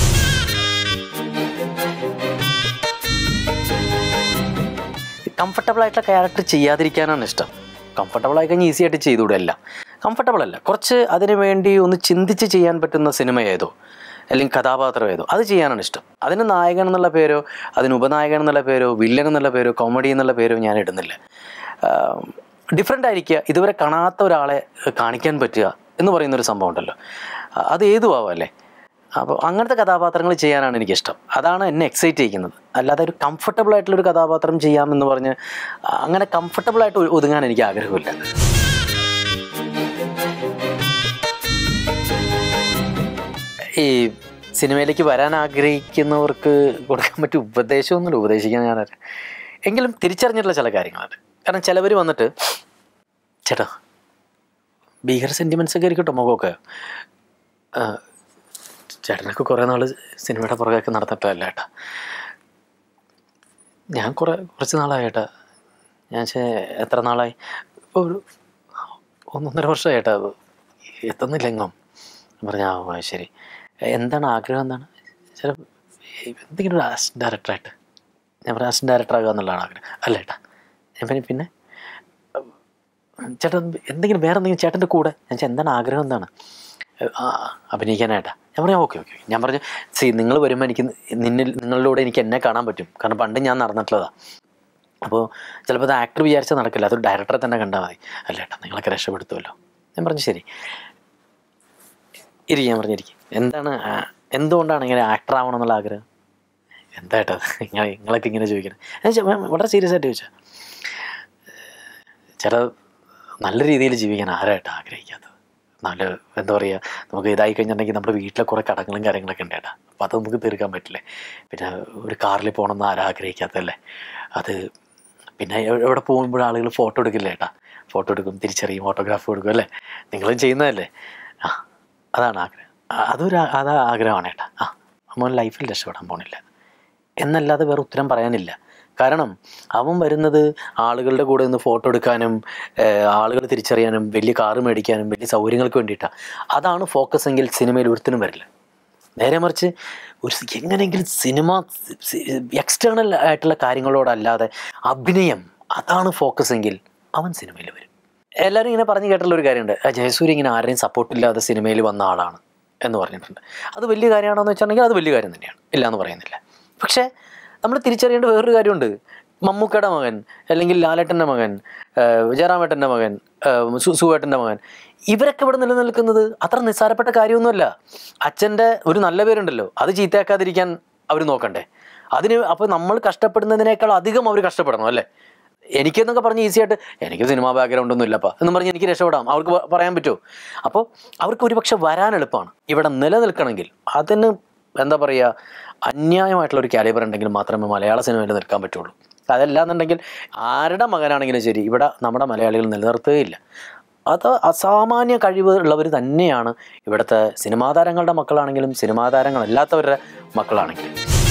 കംഫർട്ടബിൾ ആയിട്ടുള്ള ക്യാരക്ടർ ചെയ്യാതിരിക്കാനാണ് ഇഷ്ടം കംഫർട്ടബിൾ ആയി കഴിഞ്ഞാൽ ഈസി ആയിട്ട് ചെയ്തുകൂടെ എല്ലാം കംഫർട്ടബിൾ അല്ല കുറച്ച് അതിനു വേണ്ടി ഒന്ന് ചിന്തിച്ച് ചെയ്യാൻ പറ്റുന്ന സിനിമ ഏതോ അല്ലെങ്കിൽ കഥാപാത്രം ഏതോ അത് ചെയ്യാനാണ് ഇഷ്ടം അതിന് നായകൻ എന്നുള്ള പേരോ അതിന് ഉപനായകൻ എന്നുള്ള പേരോ വില്ലൻ എന്നുള്ള പേരോ കോമഡി എന്നുള്ള പേരോ ഞാൻ ഇടുന്നില്ല ഡിഫറെൻ്റ് ആയിരിക്കുക ഇതുവരെ കാണാത്ത ഒരാളെ കാണിക്കാൻ പറ്റുക എന്ന് പറയുന്നൊരു സംഭവം ഉണ്ടല്ലോ ആ, അത് ഏതും ആവാമല്ലേ അപ്പോൾ അങ്ങനത്തെ കഥാപാത്രങ്ങൾ ചെയ്യാനാണ് എനിക്കിഷ്ടം അതാണ് എന്നെ എക്സൈറ്റ് ചെയ്യിക്കുന്നത് അല്ലാതെ ഒരു കംഫർട്ടബിൾ ആയിട്ടുള്ളൊരു കഥാപാത്രം ചെയ്യാമെന്ന് പറഞ്ഞ് അങ്ങനെ കംഫർട്ടബിൾ ആയിട്ട് ഒ- ഒതുങ്ങാൻ എനിക്ക് ആഗ്രഹമില്ല ഈ സിനിമയിലേക്ക് വരാൻ ആഗ്രഹിക്കുന്നവർക്ക് കൊടുക്കാൻ പറ്റിയ ഉപദേശമൊന്നുമില്ല ഉപദേശിക്കാൻ ഞാൻ ആരാ. എങ്കിലും തിരിച്ചറിഞ്ഞിട്ടുള്ള ചില കാര്യങ്ങളുണ്ട് കാരണം ചിലവർ വന്നിട്ട് ചേട്ടാ ഭീകര സെൻറ്റിമെൻറ്റ്സ് ഒക്കെ ആയിരിക്കട്ടോ മുഖമൊക്കെ ആ, ചേട്ടനൊക്കെ കുറേ നാൾ സിനിമയുടെ പുറകെയൊക്കെ നടന്നിട്ടല്ല ഏട്ടാ ഞാൻ കുറേ കുറച്ച് നാളായി ഏട്ടാ ഞാൻ ചേ എത്ര നാളായി ഒരു ഒന്നൊന്നര വർഷമായി ഏട്ടാ എത്തുന്നില്ല എങ്ങും പറഞ്ഞാൽ ആ ശരി എന്താണ് ആഗ്രഹം എന്താണ് ചില എന്തെങ്കിലും ഒരു അസിസ്റ്റൻറ്റ് ഡയറക്ടറായിട്ട് ഞാൻ പറഞ്ഞ അസിസ്റ്റൻറ്റ് ഡയറക്ടർ ആകുക എന്നുള്ളതാണ് ആഗ്രഹം അല്ല ഏട്ടാ ഞാൻ പിന്നെ പിന്നെ ചേട്ടൻ എന്തെങ്കിലും വേറെ എന്തെങ്കിലും ചേട്ടൻ്റെ കൂടെ ഞാൻ ചോദിച്ചു, എന്താണ് ആഗ്രഹം എന്താണ് ആ, അഭിനയിക്കാനായിട്ടാ ഞാൻ പറഞ്ഞു ഓക്കെ ഓക്കെ ഞാൻ പറഞ്ഞു സി നിങ്ങൾ വരുമ്പോൾ എനിക്ക് നിന്നിൽ നിങ്ങളിലൂടെ എനിക്ക് എന്നെ കാണാൻ പറ്റും കാരണം പണ്ട് ഞാൻ നടന്നിട്ടുള്ളതാണ് അപ്പോൾ ചിലപ്പോൾ അത് ആക്ടർ വിചാരിച്ചാൽ നടക്കില്ല അതൊരു ഡയറക്ടറെ തന്നെ കണ്ടാൽ മതി അല്ല ഏട്ടാ നിങ്ങളൊക്കെ രക്ഷപ്പെടുത്തുമല്ലോ ഞാൻ പറഞ്ഞു ശരി ഇരിക്കും ഞാൻ പറഞ്ഞിരിക്കും എന്താണ് ആ, എന്തുകൊണ്ടാണ് ഇങ്ങനെ ആക്ടർ ആവണം എന്നുള്ള ആഗ്രഹം എന്താ ഏട്ടാ നിങ്ങൾ നിങ്ങളൊക്കെ ഇങ്ങനെ ചോദിക്കണം ഞാൻ ചോ- ഞാൻ വളരെ സീരിയസ് ആയിട്ട് ചോദിച്ചാൽ ചില നല്ല രീതിയിൽ ജീവിക്കാൻ ആരായിട്ട് ആഗ്രഹിക്കാത്തത് നല്ല എന്താ പറയുക നമുക്ക് ഇതായി കഴിഞ്ഞിട്ടുണ്ടെങ്കിൽ നമ്മുടെ വീട്ടിലെ കുറേ കടങ്ങളും കാര്യങ്ങളൊക്കെ ഉണ്ട് ഏട്ടാ അപ്പോൾ അത് നമുക്ക് തീർക്കാൻ പറ്റില്ലേ പിന്നെ ഒരു കാറിൽ പോകണമെന്ന് ആരും ആഗ്രഹിക്കാത്തതല്ലേ അത് പിന്നെ എവ്- എവിടെ പോകുമ്പോൾ ആളുകൾ ഫോട്ടോ എടുക്കില്ലേ ഏട്ടാ ഫോട്ടോ എടുക്കും തിരിച്ചറിയും ഓട്ടോഗ്രാഫ് കൊടുക്കും അല്ലേ നിങ്ങളും ചെയ്യുന്നതല്ലേ ആ അതാണ് ആഗ്രഹം ആ, അതൊരു ആ- അതാ ആഗ്രഹമാണ് ഏട്ടാ ആ മോൻ ലൈഫിൽ രക്ഷപ്പെടാൻ പോണില്ല എന്നല്ലാതെ വേറെ ഉത്തരം പറയാനില്ല കാരണം അവൻ വരുന്നത് ആളുകളുടെ കൂടെ നിന്ന് ഫോട്ടോ എടുക്കാനും ആളുകൾ തിരിച്ചറിയാനും വലിയ കാറ് മേടിക്കാനും വലിയ സൗകര്യങ്ങൾക്ക് വേണ്ടിയിട്ടാണ് അതാണ് ഫോക്കസ് എങ്കിൽ സിനിമയിൽ ഒരുത്തിനും വരില്ല നേരെ മറിച്ച് ഒരു സി- എങ്ങനെയെങ്കിലും സിനിമ എക്സ്റ്റേണൽ ആയിട്ടുള്ള കാര്യങ്ങളോടല്ലാതെ അഭിനയം അതാണ് ഫോക്കസ് എങ്കിൽ അവൻ സിനിമയിൽ വരും എല്ലാവരും ഇങ്ങനെ പറഞ്ഞു കേട്ടുള്ള ഒരു കാര്യമുണ്ട് ആ ജയസൂര്യ ഇങ്ങനെ ആരെയും സപ്പോർട്ടില്ലാതെ സിനിമയിൽ വന്ന ആളാണ് എന്ന് പറഞ്ഞിട്ടുണ്ട് അത് വലിയ കാര്യമാണോ എന്ന് വെച്ചിട്ടുണ്ടെങ്കിൽ അത് വലിയ കാര്യം തന്നെയാണ് ഇല്ല എന്ന് പറയുന്നില്ല പക്ഷേ നമ്മൾ തിരിച്ചറിയേണ്ട വേറൊരു കാര്യമുണ്ട് മമ്മൂക്കയുടെ മകൻ അല്ലെങ്കിൽ ലാലേട്ടൻ്റെ മകൻ ഏഹ് ജയറാമേട്ടൻ്റെ മകൻ ഏഹ് സു സുവേട്ടൻ്റെ മകൻ ഇവരൊക്കെ ഇവിടെ നിലനിൽക്കുന്നത് അത്ര നിസ്സാരപ്പെട്ട കാര്യമൊന്നുമല്ല അച്ഛൻ്റെ ഒരു നല്ല പേരുണ്ടല്ലോ അത് ചീത്തയാക്കാതിരിക്കാൻ അവർ നോക്കണ്ടേ അതിന് അപ്പോൾ നമ്മൾ കഷ്ടപ്പെടുന്നതിനേക്കാൾ അധികം അവർ കഷ്ടപ്പെടണം അല്ലേ എനിക്കെന്നൊക്കെ പറഞ്ഞ് ഈസി ആയിട്ട് എനിക്ക് സിനിമാ ബാക്ക്ഗ്രൗണ്ട് ഒന്നും ഇല്ലപ്പാ എന്ന് പറഞ്ഞ് എനിക്ക് രക്ഷപ്പെടാം അവർക്ക് പ- പറയാൻ പറ്റുമോ അപ്പോൾ അവർക്ക് ഒരുപക്ഷെ വരാൻ എളുപ്പമാണ് ഇവിടെ നിലനിൽക്കണമെങ്കിൽ അതിന് എന്താ പറയുക അന്യായമായിട്ടുള്ള ഒരു കാലിബർ ഉണ്ടെങ്കിൽ മാത്രമേ മലയാള സിനിമയിൽ നിൽക്കാൻ പറ്റുള്ളൂ അതല്ലാന്നുണ്ടെങ്കിൽ ആരുടെ മകനാണെങ്കിലും ശരി ഇവിടെ നമ്മുടെ മലയാളികൾ നിലനിർത്തുകയില്ല അത് അസാമാന്യ കഴിവ് ഉള്ളവർ തന്നെയാണ് ഇവിടുത്തെ സിനിമാ താരങ്ങളുടെ മക്കളാണെങ്കിലും സിനിമാ താരങ്ങളല്ലാത്തവരുടെ മക്കളാണെങ്കിലും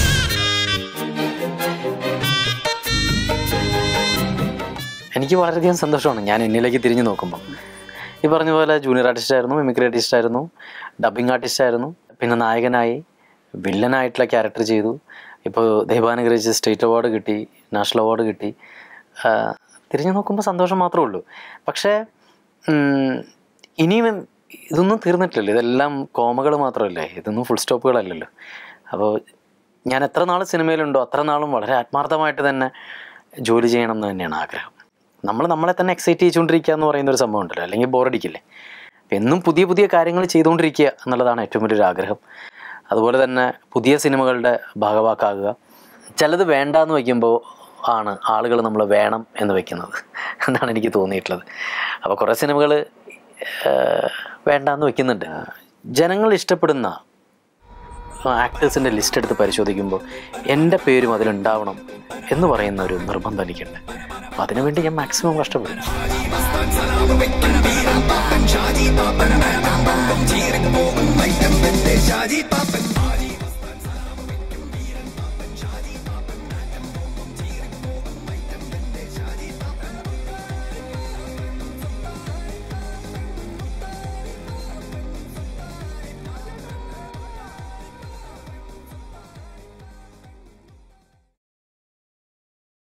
എനിക്ക് വളരെയധികം സന്തോഷമാണ് ഞാൻ എന്നിലേക്ക് തിരിഞ്ഞു നോക്കുമ്പോൾ ഈ പറഞ്ഞ പോലെ ജൂനിയർ ആർട്ടിസ്റ്റ് ആയിരുന്നു മിമിക്രി ആർട്ടിസ്റ്റ് ആയിരുന്നു ഡബിങ് ആർട്ടിസ്റ്റ് ആയിരുന്നു പിന്നെ നായകനായി വില്ലനായിട്ടുള്ള ക്യാരക്ടർ ചെയ്തു ഇപ്പോൾ ദൈവാനുഗ്രഹിച്ച് സ്റ്റേറ്റ് അവാർഡ് കിട്ടി നാഷണൽ അവാർഡ് കിട്ടി ആ, തിരിഞ്ഞു നോക്കുമ്പോൾ സന്തോഷം മാത്രമേ ഉള്ളൂ പക്ഷേ ഉം, ഇനിയും ഇതൊന്നും തീർന്നിട്ടില്ലല്ലോ ഇതെല്ലാം കോമകൾ മാത്രമല്ലേ ഇതൊന്നും ഫുൾ സ്റ്റോപ്പുകളല്ലല്ലോ അപ്പോൾ ഞാൻ എത്ര നാൾ സിനിമയിലുണ്ടോ അത്ര നാളും വളരെ ആത്മാർത്ഥമായിട്ട് തന്നെ ജോലി ചെയ്യണം എന്ന് തന്നെയാണ് ആഗ്രഹം നമ്മൾ നമ്മളെ തന്നെ എക്സൈറ്റ് ചെയ്തുകൊണ്ടിരിക്കുക എന്ന് പറയുന്ന ഒരു സംഭവം ഉണ്ടല്ലോ അല്ലെങ്കിൽ ബോറടിക്കില്ലേ അപ്പം എന്നും പുതിയ പുതിയ കാര്യങ്ങൾ ചെയ്തുകൊണ്ടിരിക്കുക എന്നുള്ളതാണ് ഏറ്റവും വലിയൊരു ആഗ്രഹം അതുപോലെ തന്നെ പുതിയ സിനിമകളുടെ ഭാഗവാക്കാകുക ചിലത് വേണ്ട എന്ന് വയ്ക്കുമ്പോൾ ആണ് ആളുകൾ നമ്മൾ വേണം എന്ന് വെക്കുന്നത് എന്നാണ് എനിക്ക് തോന്നിയിട്ടുള്ളത് അപ്പോൾ കുറേ സിനിമകൾ വേണ്ട എന്ന് വെക്കുന്നുണ്ട് ജനങ്ങൾ ഇഷ്ടപ്പെടുന്ന ആക്ടേഴ്സിൻ്റെ ലിസ്റ്റ് എടുത്ത് പരിശോധിക്കുമ്പോൾ എൻ്റെ പേരും അതിലുണ്ടാവണം എന്ന് പറയുന്ന ഒരു നിർബന്ധം എനിക്കുണ്ട് അപ്പം അതിനുവേണ്ടി ഞാൻ മാക്സിമം കഷ്ടപ്പെടും ഷാജി പാപ്പൻ